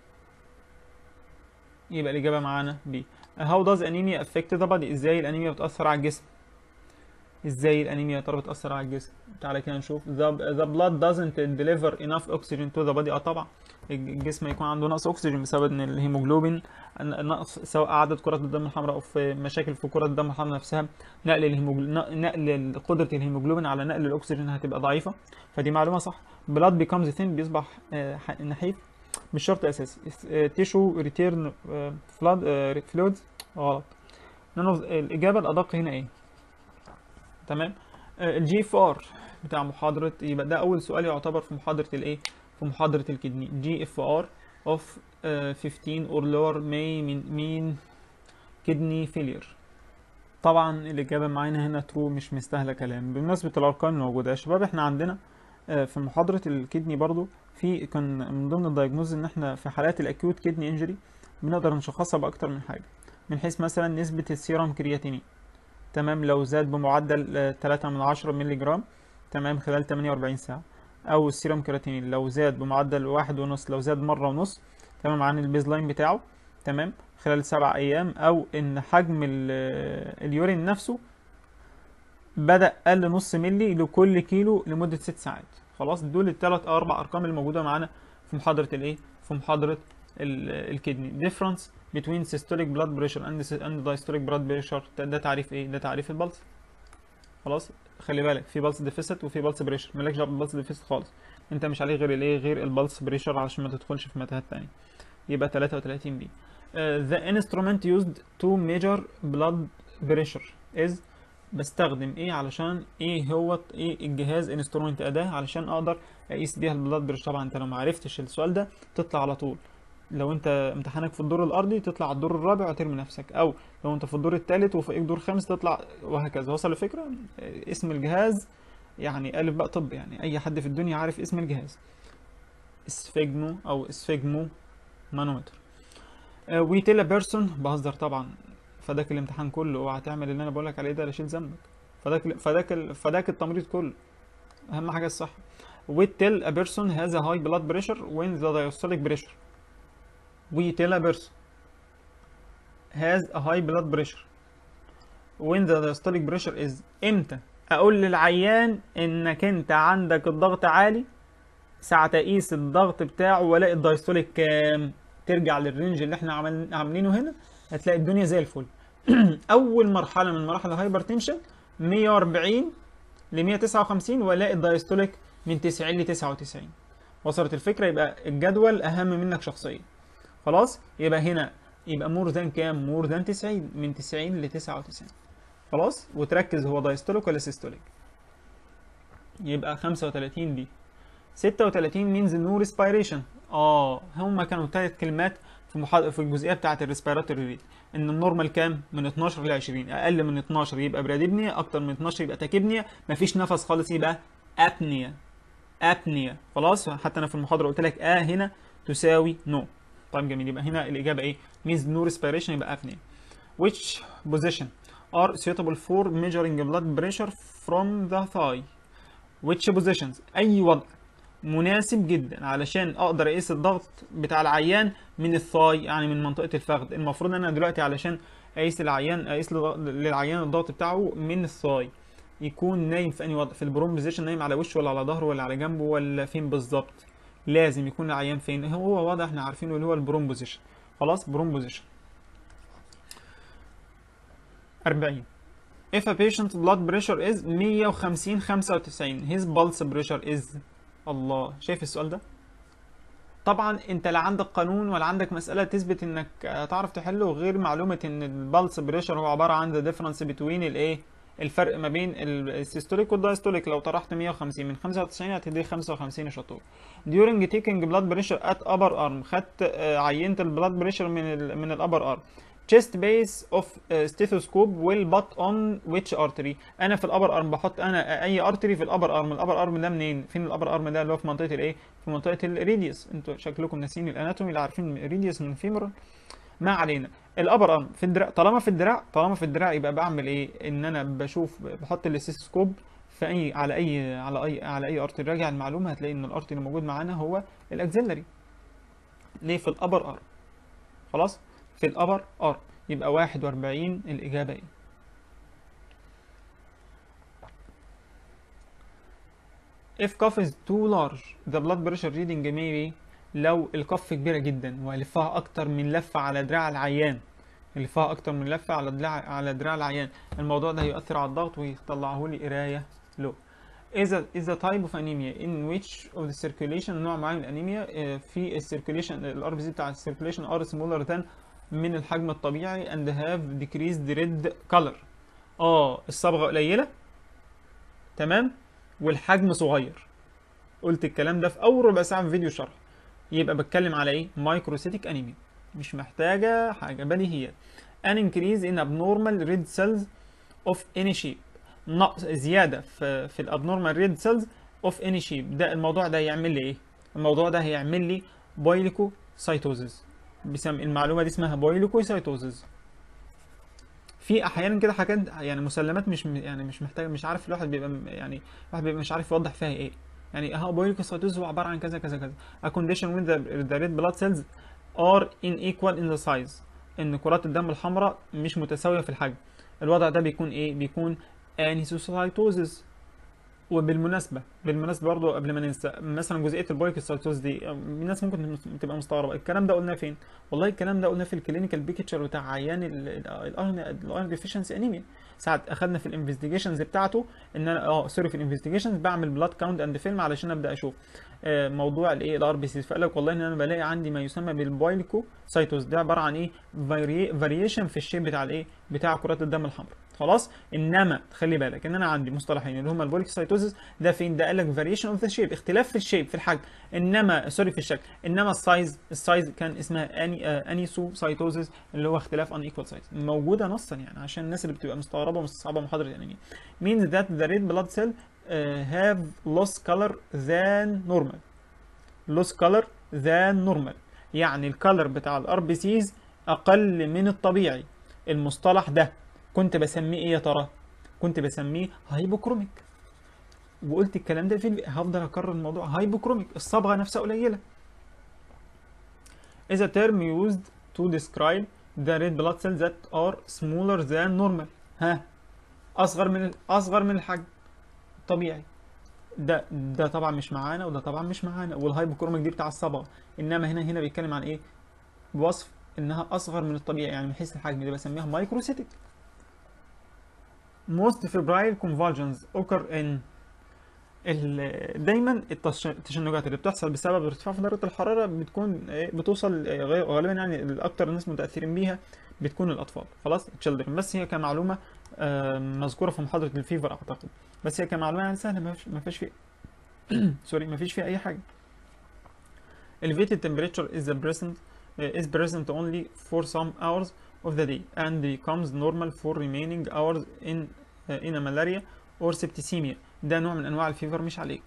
يبقى الإجابة معانا B How does anemia affect the body إزاي الأنيميا بتأثر على الجسم ازاي الانيميا يا ترى بتاثر على الجسم تعالى كده نشوف the, the blood doesn't deliver enough oxygen to the body اه طبعا الجسم يكون عنده نقص اكسجين بسبب ان الهيموجلوبين نقص سواء عدد كرات الدم الحمراء او في مشاكل في كرات الدم الحمراء نفسها نقل الهيموجل... نقل قدره الهيموجلوبين على نقل الاكسجين هتبقى ضعيفه فدي معلومه صح blood becomes thin بيصبح آه، ح- نحيف مش شرط اساسي تيشو ريتيرن فلود فلويدز غلط نون of- الاجابه الادق هنا ايه تمام الجي اف ار بتاع محاضره يبقى ده اول سؤال يعتبر في محاضره الايه في محاضره الكدني جي اف ار اوف 15 اور لور may من مين كدني فيلير طبعا الاجابه معانا هنا ترو مش مستاهله كلام بمناسبه الارقام الموجوده يا شباب احنا عندنا آه، في محاضره الكدني برضو في كان من ضمن الدايجنوز ان احنا في حالات الاكيوت كدني انجري بنقدر نشخصها باكتر من حاجه من حيث مثلا نسبه السيرم كرياتينين تمام لو زاد بمعدل آه، 3 من 10 مللي جرام تمام خلال 48 ساعة أو السيرم كرياتينين لو زاد بمعدل واحد ونص لو زاد مرة ونص تمام عن البيز لاين بتاعه تمام خلال سبع أيام أو إن حجم ال- آه، اليورين نفسه بدأ قل نص ملي لكل كيلو لمدة ست ساعات خلاص دول الثلاث أو أربع أرقام الموجودة معانا في محاضرة الإيه؟ في محاضرة ال- الكدني difference between systolic blood pressure and and diastolic blood pressure ده ده تعريف ايه ده تعريف البلس خلاص خلي بالك في بلس ديفيسيت وفي بلس بريشر مالكش دعوه بالبلس ديفيسيت خالص انت مش عليه غير الايه غير البلس بريشر علشان ما تدخلش في متاهات تانية يبقى 33 دي Uh, the instrument used to measure blood pressure is بستخدم ايه علشان ايه هو ايه الجهاز انسترومنت اداه علشان اقدر اقيس بيها البلاد بريشر طبعا انت لو ما عرفتش السؤال ده تطلع على طول لو انت امتحانك في الدور الارضي تطلع على الدور الرابع وترمي نفسك او لو انت في الدور الثالث وفوقيك دور خامس تطلع وهكذا وصل الفكره اه، اسم الجهاز يعني الف بقى طب يعني اي حد في الدنيا عارف اسم الجهاز اسفجمو او اسفجمو مانومتر وي تيل بيرسون بهزر طبعا فداك الامتحان كله اوعى تعمل اللي انا بقول لك عليه ده لا ذنبك فداك فداك ال- فداك التمريض كله اهم حاجه الصح we tell a person has a high blood pressure when the diastolic pressure we tell a person has a high blood pressure when the diastolic pressure is امتى اقول للعيان انك انت عندك الضغط عالي ساعة اقيس الضغط بتاعه والاقي الدايستوليك كام ترجع للرينج اللي احنا عمل... عاملينه هنا هتلاقي الدنيا زي الفل اول مرحلة من مراحل الهايبرتنشن 140 ل 159 والاقي الدايستوليك من 90 ل 99 وصلت الفكرة يبقى الجدول اهم منك شخصيا خلاص يبقى هنا يبقى مور ذان كام مور ذان 90 من 90 ل 99 خلاص وتركز هو دايستوليك ولا سيستوليك يبقى 35 دي 36 means no respiration اه هما كانوا ثلاث كلمات في محا... في الجزئيه بتاعه الريسبيراتوري ريت ان النورمال كام من 12 ل 20 اقل من 12 يبقى براديبنيا اكتر من 12 يبقى تاكيبنيا مفيش نفس خالص يبقى ابنيا ابنيا خلاص حتى انا في المحاضره قلت لك اه هنا تساوي نو no. طيب جميل يبقى هنا الاجابه ايه means no respiration يبقى apnea which position are suitable for measuring blood pressure from the thigh which positions اي وضع مناسب جدا علشان اقدر اقيس الضغط بتاع العيان من الثاي يعني من منطقه الفخذ المفروض ان انا دلوقتي علشان اقيس العيان اقيس لض- للعيان الضغط بتاعه من الثاي يكون نايم في انهي وضع في البروم بوزيشن نايم على وشه ولا على ظهره ولا على جنبه ولا فين بالظبط لازم يكون العيان فين هو وضع احنا عارفينه اللي هو البروم بوزيشن خلاص بروم بوزيشن 40 If a patient's blood pressure is 150 95 his pulse pressure is الله شايف السؤال ده طبعا انت لا عندك قانون ولا عندك مسألة تثبت انك آه، تعرف تحله غير معلومة ان البلس بريشر هو عبارة عن the difference between الايه الفرق ما بين ال- السيستوليك والدايستوليك لو طرحت 150 من 95 هتدي 55 يا شطور during taking blood pressure at upper arm خدت آه، عينت البلاد بريشر من ال من الابر ارم chest base of uh, stethoscope will put on which artery انا في الابر ارم بحط انا اي ارتري في الابر ارم الابر ارم ده منين فين الابر ارم ده اللي هو في منطقه الايه في منطقه الريديوس انتوا شكلكم ناسيين الاناتومي اللي عارفين الريديوس من فيمورال ما علينا الابر ارم في الدراع طالما في الدراع طالما في الدراع يبقى بعمل ايه ان انا بشوف بحط الاستيثوسكوب في اي على اي على اي على اي ارتري راجع المعلومه هتلاقي ان الارتري الموجود معانا هو الاكزيلري ليه في الابر ارم خلاص في الابر ارم يبقى 41 الاجابه ايه if cuff is too large the blood pressure reading may be لو الكف كبيرة جدا وهلفها أكتر من لفة على دراع العيان يلفها أكتر من لفة على دراع على دراع العيان الموضوع ده هيؤثر على الضغط ويطلعه لي قراية لو إذا إذا type of anemia in which of the circulation نوع معين من الأنيميا آه، في السيركوليشن الار بي سي بتاع السيركوليشن ار smaller than من الحجم الطبيعي and have decreased red color اه الصبغة قليلة تمام والحجم صغير قلت الكلام ده في اول ربع ساعه في فيديو شرح يبقى بتكلم على ايه مايكروسيتيك انيميا مش محتاجه حاجه بديهيات an increase in abnormal red cells of any shape نقص زياده في في الابنورمال ريد سيلز اوف اني شيب ده الموضوع ده هيعمل لي ايه الموضوع ده هيعمل لي بايليكوسايتوزيس بسم المعلومه دي اسمها بايليكوسايتوزيس في احيانا كده حاجات يعني مسلمات مش م- يعني مش محتاج مش عارف الواحد بيبقى م- يعني الواحد بيبقى مش عارف يوضح فيها ايه يعني اهو بايليكوسايتوزيس هو عباره عن كذا كذا كذا a condition when the, the red blood cells are unequal in the size ان كرات الدم الحمراء مش متساويه في الحجم الوضع ده بيكون ايه بيكون انيسوسايتوزيس وبالمناسبه بالمناسبه برضه قبل ما ننسى مثلا جزئيه البايكوسايتوز دي الناس ممكن تبقى مستغربه الكلام ده قلناه فين والله الكلام ده قلناه في الكلينيكال بيكتشر بتاع عيان الايرون الايرون ديفيشنسي انيميا ساعه اخدنا في الانفستيجيشنز بتاعته ان انا اه سوري في الانفستيجيشنز بعمل بلاد كاونت اند فيلم علشان ابدا اشوف آه، موضوع الايه الار بي سي فقال لك والله ان انا بلاقي عندي ما يسمى بالبايليكو سايتوز ده عباره عن ايه فاريشن في الشيب بتاع الايه بتاع كرات الدم الحمراء خلاص انما خلي بالك ان انا عندي مصطلحين اللي هما البوليكوسايتوزيس ده فين ده قال لك فاريشن اوف ذا شيب اختلاف في الشيب في الحجم انما سوري في الشكل انما السايز السايز كان اسمها اني آه انيسو سايتوزيس اللي هو اختلاف ان ايكوال سايز موجوده نصا يعني عشان الناس اللي بتبقى مستغربه ومستصعبه محاضره الانيميا means that the red blood cell uh, have lost color than normal lost color than normal يعني الكالر بتاع الار بي سيز اقل من الطبيعي المصطلح ده كنت بسميه ايه يا ترى كنت بسميه هايبوكروميك وقلت الكلام ده في الفي- هفضل اكرر الموضوع هايبوكروميك الصبغه نفسها قليله is a term used to describe the red blood cells that are smaller than normal ها اصغر من اصغر من الحجم الطبيعي ده ده طبعا مش معانا وده طبعا مش معانا والهايبوكروميك دي بتاع الصبغه انما هنا هنا بيتكلم عن ايه بوصف انها اصغر من الطبيعي يعني من حيث الحجم دي بسميها مايكروسيتيك most febrile convulsions occur in ال- دايما التش- التشنجات اللي بتحصل بسبب ارتفاع في درجه الحراره بتكون إيه، بتوصل إيه، غ- غالبا يعني الاكثر الناس متاثرين بيها بتكون الاطفال خلاص children بس هي كمعلومه آه، مذكوره في محاضره الفيفر اعتقد بس هي كمعلومه يعني سهله ما فيش ما فيش فيها سوري ما فيش فيها اي حاجه elevated temperature is the present uh, is present only for some hours of the day and becomes normal for remaining hours in uh, in a malaria or septicemia ده نوع من انواع الفيفر مش عليك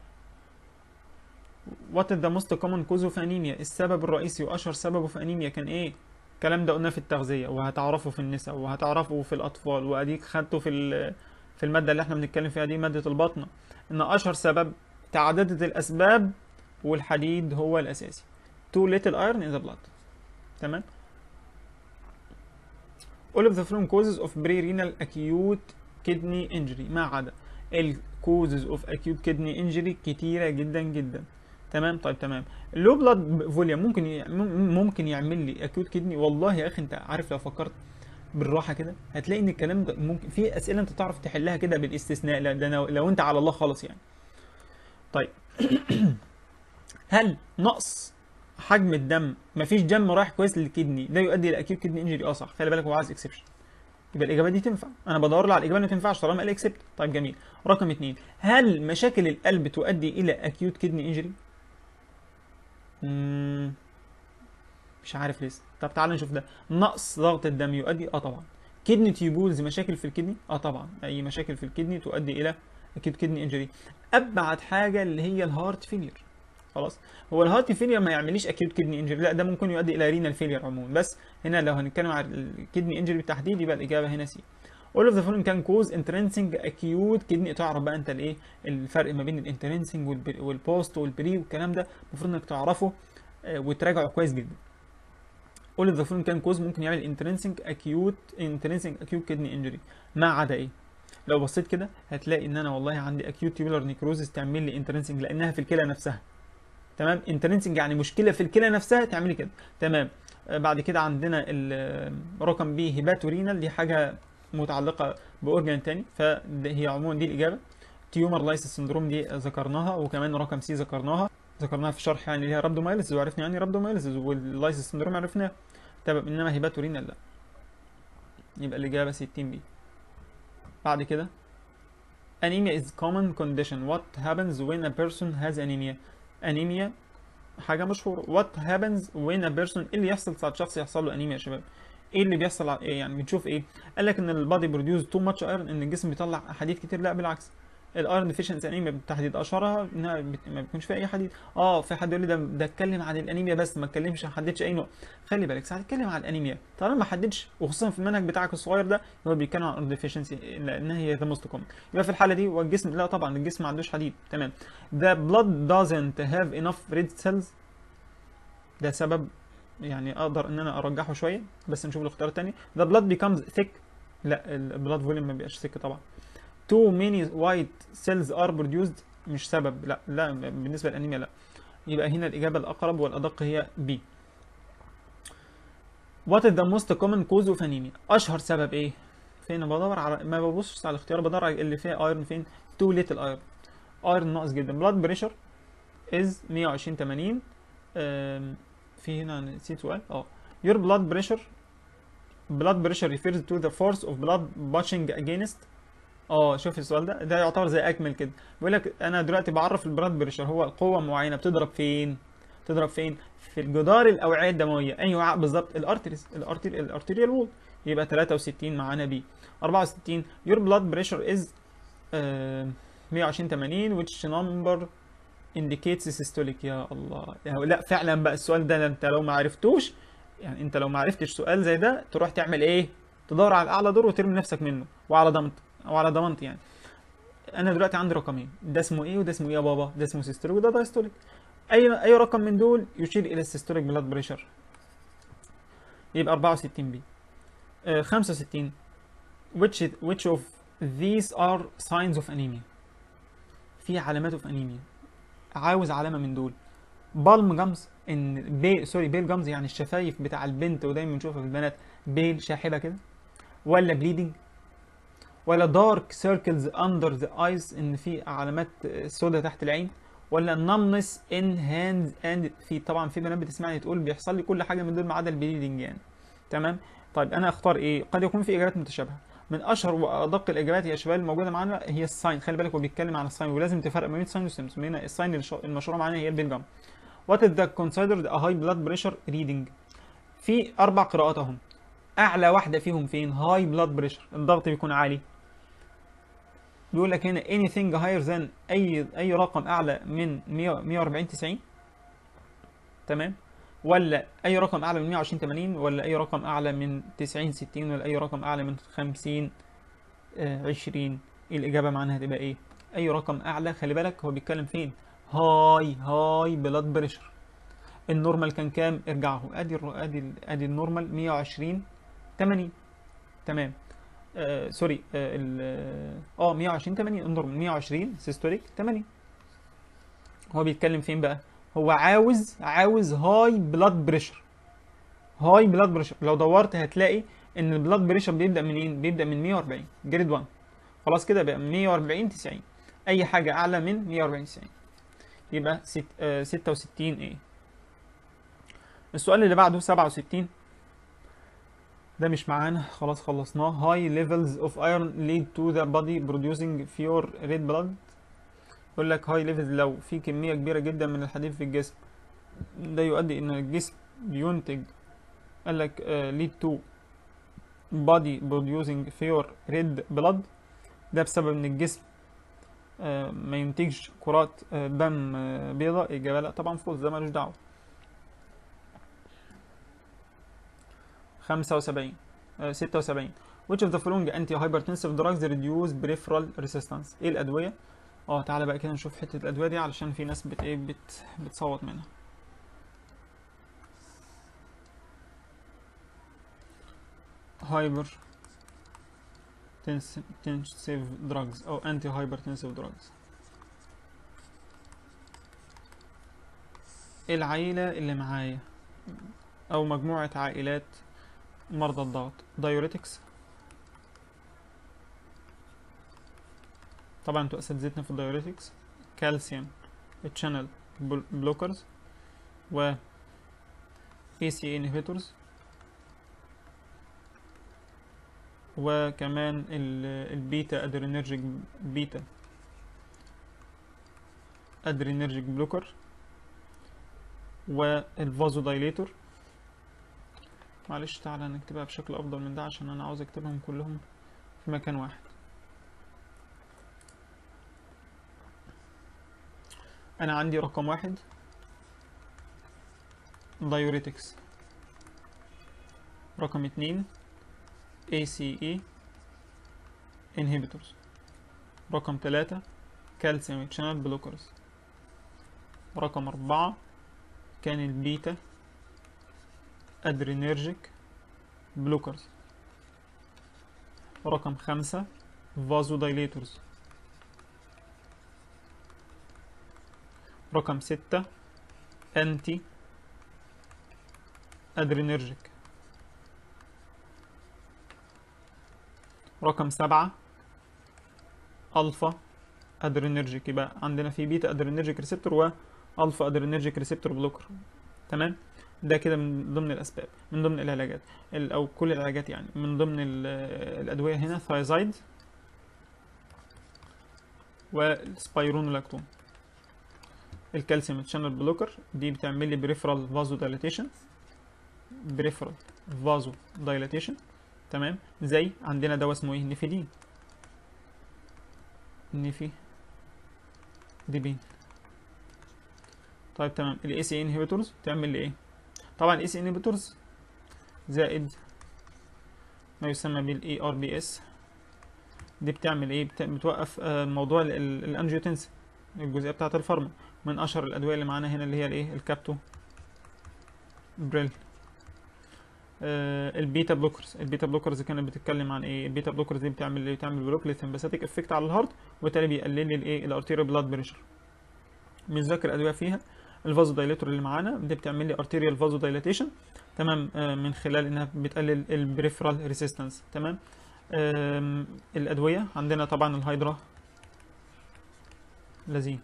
What is the most common cause of anemia السبب الرئيسي واشهر سببه في انيميا كان ايه الكلام ده قلناه في التغذية وهتعرفه في النساء وهتعرفه في الأطفال وأديك خدته في ال- في المادة اللي احنا بنتكلم فيها دي مادة البطنة إن أشهر سبب تعددت الأسباب والحديد هو الأساسي too little iron in the blood تمام all of the following causes of pre-renal acute kidney injury ما عدا ال causes of acute kidney injury كتيرة جدا جدا تمام طيب تمام اللو بلاد فوليوم ممكن ي... مم- ممكن يعمل لي اكيوت كدني والله يا اخي انت عارف لو فكرت بالراحه كده هتلاقي ان الكلام ده ممكن في اسئله انت تعرف تحلها كده بالاستثناء لا ده لو- لو انت على الله خالص يعني طيب هل نقص حجم الدم مفيش دم رايح كويس للكدني ده يؤدي الى اكيوت كدني انجري اه صح خلي بالك هو عايز اكسبشن يبقى الاجابه دي تنفع انا بدور له على الاجابه اللي ما تنفعش طالما قال اكسبت طيب جميل رقم اتنين هل مشاكل القلب تؤدي الى اكيوت كدني انجري مم، مش عارف لسه طب تعال نشوف ده نقص ضغط الدم يؤدي اه طبعا كدني تيوبولز مشاكل في الكدني اه طبعا اي مشاكل في الكدني تؤدي الى اكيد كدني انجري ابعد حاجه اللي هي الهارت فيلير خلاص هو الهارت فيلير ما يعمليش اكيد كدني انجري لا ده ممكن يؤدي الى رينال فيلير عموما بس هنا لو هنتكلم عن الكدني انجري بالتحديد يبقى الاجابه هنا سي all of the following can cause intrinsic acute kidney تعرف بقى انت الايه الفرق ما بين الانترنسنج والبوست والبري والكلام ده المفروض انك تعرفه آه، وتراجعه كويس جدا all of the following can cause ممكن يعمل intrinsic acute intrinsic acute kidney injury ما عدا ايه لو بصيت كده هتلاقي ان انا والله عندي اكيوت تيبولار نيكروزس تعمل لي انترنسنج لانها في الكلى نفسها تمام انترنسنج يعني مشكله في الكلى نفسها تعملي كده تمام آه، بعد كده عندنا ال- رقم بي هيباتورينال دي حاجه متعلقه باورجان تاني فهي عموما دي الاجابه تيومر لايسيس سندروم دي ذكرناها وكمان رقم سي ذكرناها ذكرناها في شرح يعني ليها رابدومايلسيس وعرفنا يعني رابدومايلسيس واللايسيس سندروم عرفناه تمام انما هيباتورينال لا يبقى الاجابه 60 بي بعد كده anemia is common condition what happens when a person has anemia anemia حاجة مشهورة what happens when a person ايه اللي يحصل ساعة شخص يحصل له انيميا يا شباب ايه اللي بيحصل ع- إيه يعني بنشوف ايه قال لك ان البادي بروديوس تو ماتش ايرون ان الجسم بيطلع حديد كتير لا بالعكس الايرون ديفيشنسي انيميا بالتحديد اشهرها انها بت... ما بيكونش فيها اي حديد اه في حد يقول لي ده ده اتكلم عن الانيميا بس ما اتكلمش ما حددش اي نوع خلي بالك ساعه تتكلم عن الانيميا طالما ما حددش وخصوصا في المنهج بتاعك الصغير ده هو بيتكلم عن ايرون ديفيشنسي لانها هي ذا موست كومن يبقى في الحاله دي والجسم لا طبعا الجسم ما عندوش حديد تمام the blood doesn't have enough red cells ده سبب يعني اقدر ان انا ارجحه شويه بس نشوف الاختيار الثاني the blood becomes thick لا البلاد فوليوم ما بيبقاش thick طبعا too many white cells are produced مش سبب لا لا بالنسبه للانيميا لا يبقى هنا الاجابه الاقرب والادق هي B what is the most common cause of anemia اشهر سبب ايه فين بدور على ما ببصش على الاختيار بدور على اللي فيها ايرون فين too little iron ايرون ناقص جدا blood pressure is 120 80 أم، في هنا نسيت سؤال اه your blood pressure blood pressure refers to the force of blood pushing against اه شوف السؤال ده ده يعتبر زي اكمل كده بيقول لك انا دلوقتي بعرف البلاد بريشر هو قوه معينه بتضرب فين تضرب فين في الجدار الاوعيه الدمويه اي وعاء بالظبط الارتريز الارتري الارتريال وول يبقى 63 معانا بي 64 your blood pressure is آه 120 80 which number indicates systolic يا الله يا- لا فعلا بقى السؤال ده انت لو ما عرفتوش يعني انت لو ما عرفتش سؤال زي ده تروح تعمل ايه تدور على اعلى دور وترمي نفسك منه وعلى ضمانت او على ضمانت يعني انا دلوقتي عندي رقمين ده اسمه ايه وده اسمه ايه يا بابا ده اسمه سيستوليك وده دايستوليك اي اي رقم من دول يشير الى السيستوليك بلاد بريشر يبقى 64 بي آه 65 which which of these are signs of anemia في علامات اوف انيميا عاوز علامه من دول بالم جامز ان بي سوري بيل جامز يعني الشفايف بتاع البنت ودايما بنشوفها في البنات بيل شاحبه كده ولا بليدنج ولا دارك سيركلز اندر ذا ايز ان في علامات سوداء تحت العين ولا نمنس ان هاند اند في طبعا في بنات بتسمعني تقول بيحصل لي كل حاجه من دول ما عدا البليدنج يعني تمام طيب انا اختار ايه قد يكون في اجابات متشابهه من اشهر وادق الاجابات يا شباب الموجوده معانا هي الساين خلي بالك هو بيتكلم عن الساين ولازم تفرق ما بين الساين والسيمس هنا الساين الش- المشهوره معانا هي البيلجام وات از ذا considered a high blood pressure reading في اربع قراءات اهم اعلى واحده فيهم فين هاي بلاد بريشر الضغط بيكون عالي بيقول لك هنا anything higher than اي اي رقم اعلى من 100 140 90 تمام ولا اي رقم اعلى من 120 80 ولا اي رقم اعلى من 90 60 ولا اي رقم اعلى من 50 آه، 20 الاجابه معناها هتبقى ايه اي رقم اعلى خلي بالك هو بيتكلم فين هاي هاي بلاد بريشر النورمال كان كام ارجعه ادي الر- ادي ال- ادي النورمال 120 80 تمام آه سوري اه ال- اه 120 80 النورمال 120 سيستوليك 80 هو بيتكلم فين بقى هو عاوز عاوز هاي بلاد بريشر هاي بلاد بريشر لو دورت هتلاقي ان البلاد بريشر بيبدا منين بيبدا من 140 جريد 1 خلاص كده بقى 140 90 اي حاجه اعلى من 140 90 يبقى ست آه 66 ايه السؤال اللي بعده 67 ده مش معانا خلاص خلصناه high levels of iron lead to the body producing pure red blood يقول لك high levels لو في كمية كبيرة جدا من الحديد في الجسم ده يؤدي ان الجسم ينتج قال لك uh, lead to body producing pure red blood ده بسبب ان الجسم آه، ما ينتجش كرات آه، دم آه، بيضاء اجابه لا طبعا فوز ده ملوش دعوه 75 آه، 76 which of the following anti-hypertensive drugs reduce peripheral resistance ايه الادويه اه تعالى بقى كده نشوف حته الادويه دي علشان في ناس بت ايه بت بتصوت منها هايبر hypertensive drugs او anti hypertensive drugs العيلة اللي معايا او مجموعة عائلات مرضى الضغط diuretics طبعا انتوا اساتذتنا في الدايوريتكس كالسيوم channel blockers و ACE inhibitors وكمان ال- البيتا ادرينرجيك بيتا ادرينرجيك بلوكر والفازو دايليتور معلش تعالى نكتبها بشكل افضل من ده عشان انا عاوز اكتبهم كلهم في مكان واحد انا عندي رقم واحد دايوريتكس رقم اتنين ACE inhibitors رقم تلاتة كالسيوم channel blockers رقم أربعة كان البيتا أدرينيرجيك بلوكرز رقم خمسة فازو دايليتورز رقم ستة أنتي أدرينيرجيك رقم سبعة ألفا أدرينيرجيك يبقى عندنا في بيتا أدرينيرجيك ريسبتور وألفا أدرينيرجيك ريسبتور بلوكر تمام ده كده من ضمن الأسباب من ضمن العلاجات ال- أو كل العلاجات يعني من ضمن ال- الأدوية هنا ثايزايد والسبايرونولاكتون الكالسيوم تشانل بلوكر دي بتعمل لي بريفرال فازو دايلاتيشن بريفرال فازو دايلاتيشن تمام زي عندنا دواء اسمه ايه نيفيدين نيفي ديبين طيب تمام الاي سي انهبيتورز تعمل لي ايه طبعا الاي سي انهبيتورز زائد ما يسمى بالاي ار بي اس دي بتعمل ايه بت- بتوقف آه، موضوع ال- ال- الانجيوتنسين الجزئيه بتاعه الفارما من اشهر الادويه اللي معانا هنا اللي هي الايه الكابتو بريل آه، البيتا بلوكرز البيتا بلوكرز كانت بتتكلم عن ايه البيتا بلوكرز دي بتعمل ايه بتعمل بلوك للسمباثيك افكت على الهارت وبالتالي بيقلل لي الايه الارتيريال بلاد بريشر مش ذاكر الادويه فيها الفازو دايليتور اللي معانا دي بتعمل لي ارتيريال فازو دايليتيشن تمام آه، من خلال انها بتقلل البريفرال ريسيستنس تمام آم، الادويه عندنا طبعا الهيدرا لذيذ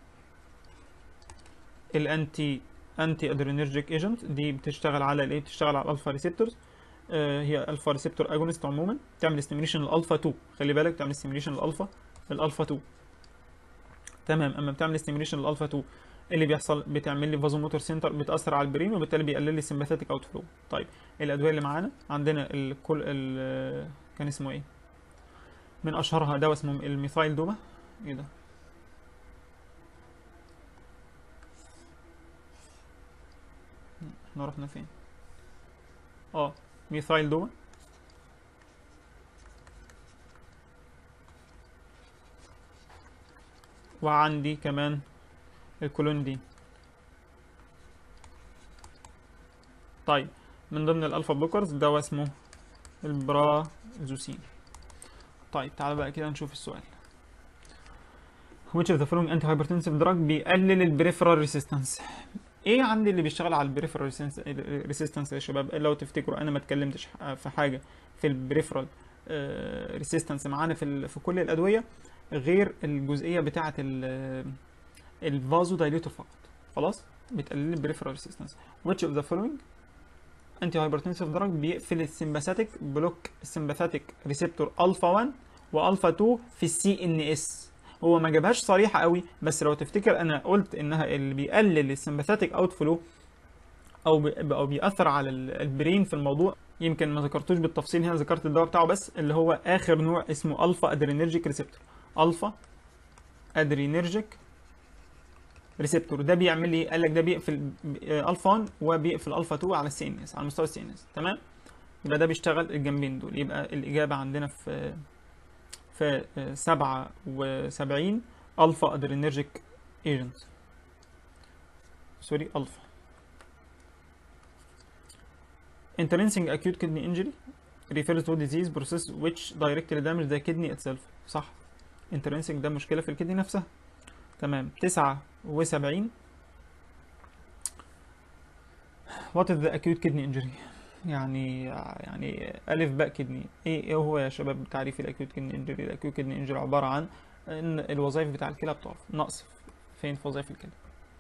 الانتي انتي ادرينرجيك ايجنت دي بتشتغل على الايه بتشتغل على الالفا ريسبتورز آه هي الفا ريسبتور اجونست عموما تعمل ستيميليشن الالفا 2 خلي بالك تعمل ستيميليشن الالفا الالفا 2 تمام اما بتعمل ستيميليشن الالفا 2 إيه اللي بيحصل بتعمل لي فازو موتور سنتر بتاثر على البرين وبالتالي بيقلل لي السمباثيك اوت فلو طيب الادويه اللي معانا عندنا الكل ال كان اسمه ايه من اشهرها دواء اسمه الميثايل دوما ايه ده احنا رحنا فين اه ميثايل دوما وعندي كمان الكولوندين طيب من ضمن الالفا بلوكرز دواء اسمه البرازوسين طيب تعالى بقى كده نشوف السؤال which of the following antihypertensive drug بيقلل البريفرال ريسيستنس ايه عندي اللي بيشتغل على البريفرال ريسيستنس يا شباب لو تفتكروا انا ما اتكلمتش في حاجه في البريفرال ريسيستنس معانا في ال- في كل الادويه غير الجزئيه بتاعه الفازو دايليتور فقط خلاص بتقلل البريفرال ريسيستنس which of the following انتي هايبرتنسيف دراج بيقفل السمباثيك بلوك السمباثيك ريسبتور الفا 1 والفا 2 في السي ان اس هو ما جابهاش صريحه قوي بس لو تفتكر انا قلت انها اللي بيقلل السمباثيك اوت فلو او بي او بيأثر على ال- البرين في الموضوع يمكن ما ذكرتوش بالتفصيل هنا ذكرت الدواء بتاعه بس اللي هو اخر نوع اسمه الفا ادرينرجيك ريسبتور الفا ادرينرجيك ريسبتور ده بيعمل لي قال لك ده بيقفل آه، الفا 1 وبيقفل الفا 2 على السي ان اس على مستوى السي ان اس تمام يبقى ده بيشتغل الجنبين دول يبقى الاجابه عندنا في في آه، 77 الفا ادرينرجيك ايجنت سوري الفا انترنسنج اكيوت كدني انجري refers to disease process which directly damage the kidney itself صح intrinsic ده مشكلة في الكدني نفسها تمام تسعة وسبعين what is the acute kidney injury يعني يعني ألف باء كدني إيه إيه هو يا شباب تعريف الأكيوت كدني انجري الأكيوت كدني انجري عبارة عن إن الوظائف بتاع الكلى بتقف نقص فين في وظائف الكلى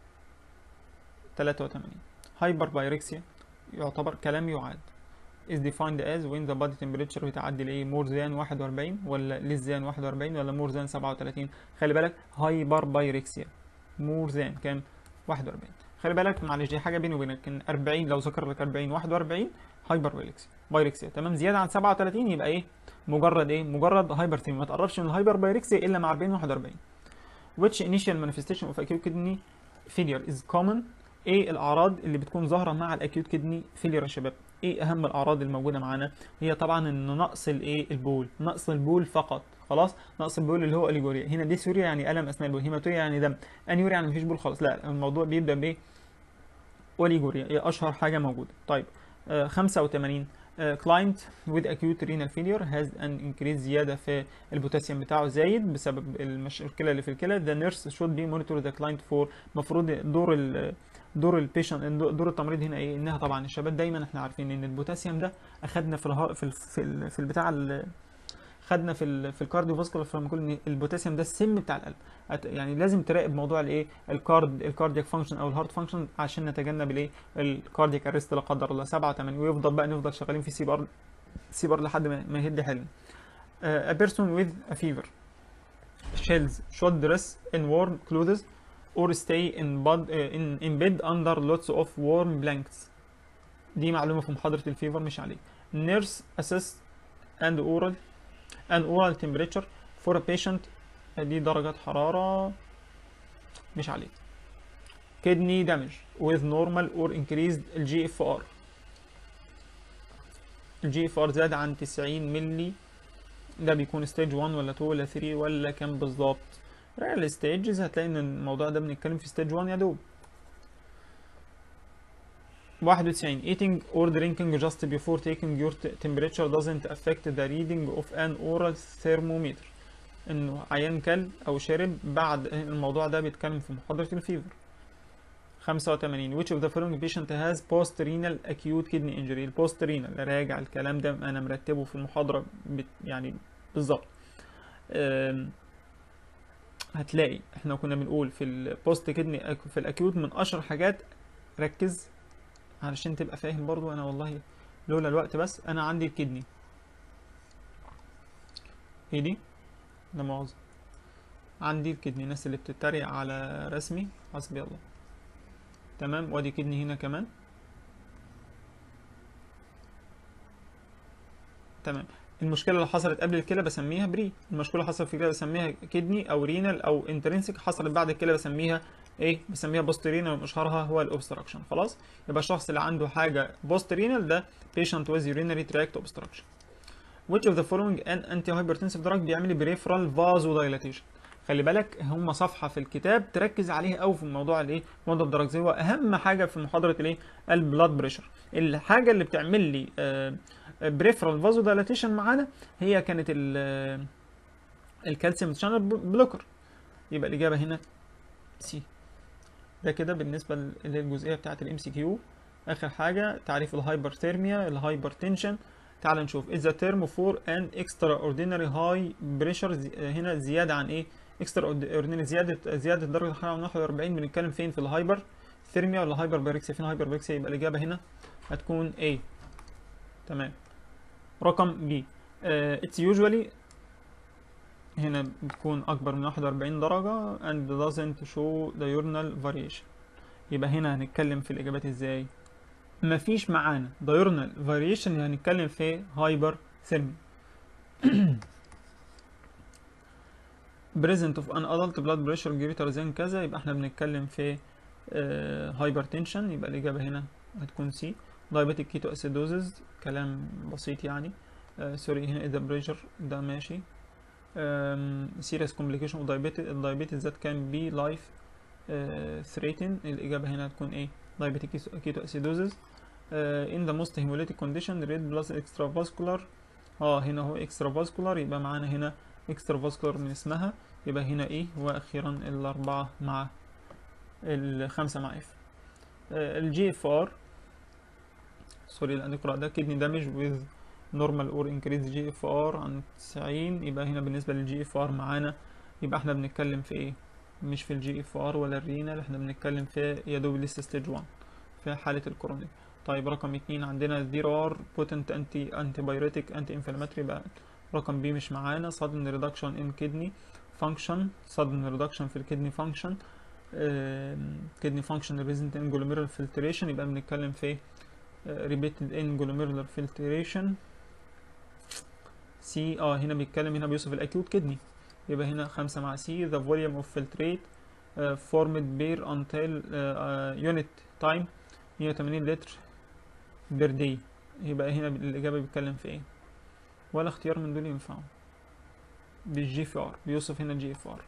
83 هايبر بايركسيا يعتبر كلام يعاد is defined as when the body temperature بتعدي لايه more than 41 ولا less than 41 ولا more than 37 خلي بالك هايبر بايركسيا more than كام 41 خلي بالك معلش دي حاجه بيني وبينك ان 40 لو ذكر لك 40 41 هايبر بايركسيا بايركسيا تمام زياده عن 37 يبقى ايه مجرد ايه مجرد هايبر ما تقربش من الهايبر بايركسيا الا مع 40 41 which initial manifestation of acute kidney failure is common ايه الاعراض اللي بتكون ظاهره مع الاكيوت كدني فيلير يا شباب ايه اهم الاعراض الموجوده معانا هي طبعا ان نقص الايه البول نقص البول فقط خلاص نقص البول اللي هو اليجوريا هنا ديسوريا يعني الم اثناء البول هيماتوريا يعني دم انيوريا يعني مفيش بول خالص لا الموضوع بيبدا بايه اوليجوريا هي اشهر حاجه موجوده طيب آه 85 كلاينت with acute renal failure has an increase زيادة في البوتاسيوم بتاعه زايد بسبب المشكلة اللي في الكلى the nurse should be monitor the client for المفروض دور ال دور البيشنت دور التمريض هنا ايه انها طبعا الشباب دايما احنا عارفين ان البوتاسيوم ده اخدنا في الها في ال في, ال في البتاع ال خدنا في ال في الكارديو فاسكولار فارماكول ان البوتاسيوم ده السم بتاع القلب يعني لازم تراقب موضوع الايه الكارد الكاردياك فانكشن او الهارت فانكشن عشان نتجنب الايه الكاردياك ارست لا قدر الله 7 8 ويفضل بقى نفضل شغالين في سي بار سي بار لحد ما, ما يهد حلم uh, a person with a fever shells should dress in warm clothes or stay in bed, uh, in, in bed under lots of warm blankets دي معلومة في محاضرة الفيفر مش عليك nurse assess and oral and oral temperature for a patient دي درجة حرارة مش عليك kidney damage with normal or increased الGFR الGFR زاد عن 90 ملي ده بيكون ستيج 1 ولا 2 ولا 3 ولا كام بالظبط ريال ستيجز هتلاقي ان الموضوع ده بنتكلم في ستيج 1 يا دوب 91 eating or drinking just before taking your temperature doesn't affect the reading of an oral thermometer انه عيان كل او شرب بعد الموضوع ده بيتكلم في محاضرة الفيفر 85 which of the following patient has post renal acute kidney injury البوست رينال راجع الكلام ده انا مرتبه في المحاضرة بت يعني بالظبط هتلاقي احنا كنا بنقول في البوست كدني في الاكيوت من اشهر حاجات ركز علشان تبقى فاهم برضو انا والله لولا الوقت بس انا عندي الكدني ايه دي لا مؤاخذة عندي الكدني الناس اللي بتتريق على رسمي حسبي الله تمام وادي كدني هنا كمان تمام المشكله اللي حصلت قبل الكلى بسميها بري المشكله اللي حصلت في الكلى بسميها كدني او رينال او انترنسك حصلت بعد الكلى بسميها ايه بسميها بوست رينال واشهرها هو الاوبستراكشن خلاص يبقى الشخص اللي عنده حاجه بوست رينال ده patient with urinary tract obstruction which of the following an antihypertensive drug بيعمل peripheral vasodilation خلي بالك هم صفحه في الكتاب تركز عليها قوي في موضوع الايه موضوع الدراجز هو اهم حاجه في محاضره الايه البلاد بريشر الحاجه اللي بتعمل لي آه بريفرال فازو دايلاتيشن معانا هي كانت الكالسيوم شانل بلوكر يبقى الاجابه هنا سي ده كده بالنسبه للجزئيه بتاعه الام سي كيو اخر حاجه تعريف الهايبرثيرميا الهايبرتنشن تعال نشوف is the term for an extraordinary high pressure هنا زياده عن ايه extraordinary زياده زياده درجه الحراره عن 41 بنتكلم فين في الهايبر ثيرميا ولا هايبر باركسيا فين هايبر باركسيا يبقى الاجابه هنا هتكون A تمام رقم B uh, it's usually هنا بتكون أكبر من 41 درجة and doesn't show diurnal variation يبقى هنا هنتكلم في الإجابات إزاي مفيش معانا diurnal variation هنتكلم في hyper thermia present of an adult blood pressure greater than كذا يبقى احنا بنتكلم في uh, hypertension يبقى الإجابة هنا هتكون C diabetic ketoacidosis كلام بسيط يعني سوري uh, هنا إذا بريشر ده ماشي um, serious complication of diabetes diabetes that can be life uh, threatening الإجابة هنا هتكون إيه diabetic ketoacidosis uh, in the most hemolytic condition red blood extravascular اه هنا هو اكسترا فاسكولار يبقى معانا هنا اكسترا فاسكولار من اسمها يبقى هنا ايه واخيرا الاربعة مع الخمسة مع اف الجي اف ار سوري لا نقرأ ده كدني دامج with normal or increased جي اف ار عن 90 يبقى هنا بالنسبة للجي اف ار معانا يبقى احنا بنتكلم في ايه مش في الجي اف ار ولا الرينال احنا بنتكلم في يا دوب لسه ستيج 1 في حالة الكورونيك طيب رقم اتنين عندنا زيرو ار بوتنت انتي انتي بايوريتك انتي انفلاماتري بقى رقم بي مش معانا sudden reduction in kidney function sudden reduction في الكدني function كدني function resistant in glomerular filtration يبقى بنتكلم في repeated in glomerular filtration سي اه هنا بيتكلم هنا بيوصف الاكيوت كدني يبقى هنا خمسة مع سي the volume of filtrate uh, formed bear until uh, uh, unit time 180 لتر بير داي يبقى هنا الإجابة بيتكلم في إيه ولا اختيار من دول ينفعوا بالجي في ار بيوصف هنا الجي اف ار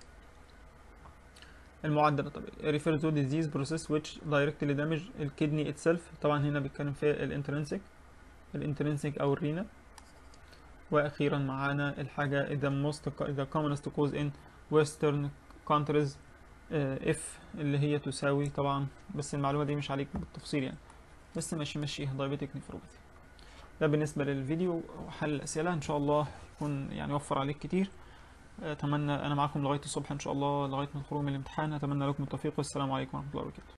المعدل الطبيعي refer to disease process which directly damage الكدني itself طبعا هنا بيتكلم في الانترنسك الانترنسك او الرينا واخيرا معانا الحاجة the most the commonest cause in western countries اف اللي هي تساوي طبعا بس المعلومة دي مش عليك بالتفصيل يعني بس ماشي ماشي دايبيتك نفروباثي ده بالنسبة للفيديو وحل الأسئلة إن شاء الله يكون يعني وفر عليك كتير أتمنى أنا معاكم لغاية الصبح إن شاء الله لغاية ما نخرج من الامتحان أتمنى لكم التوفيق والسلام عليكم ورحمة الله وبركاته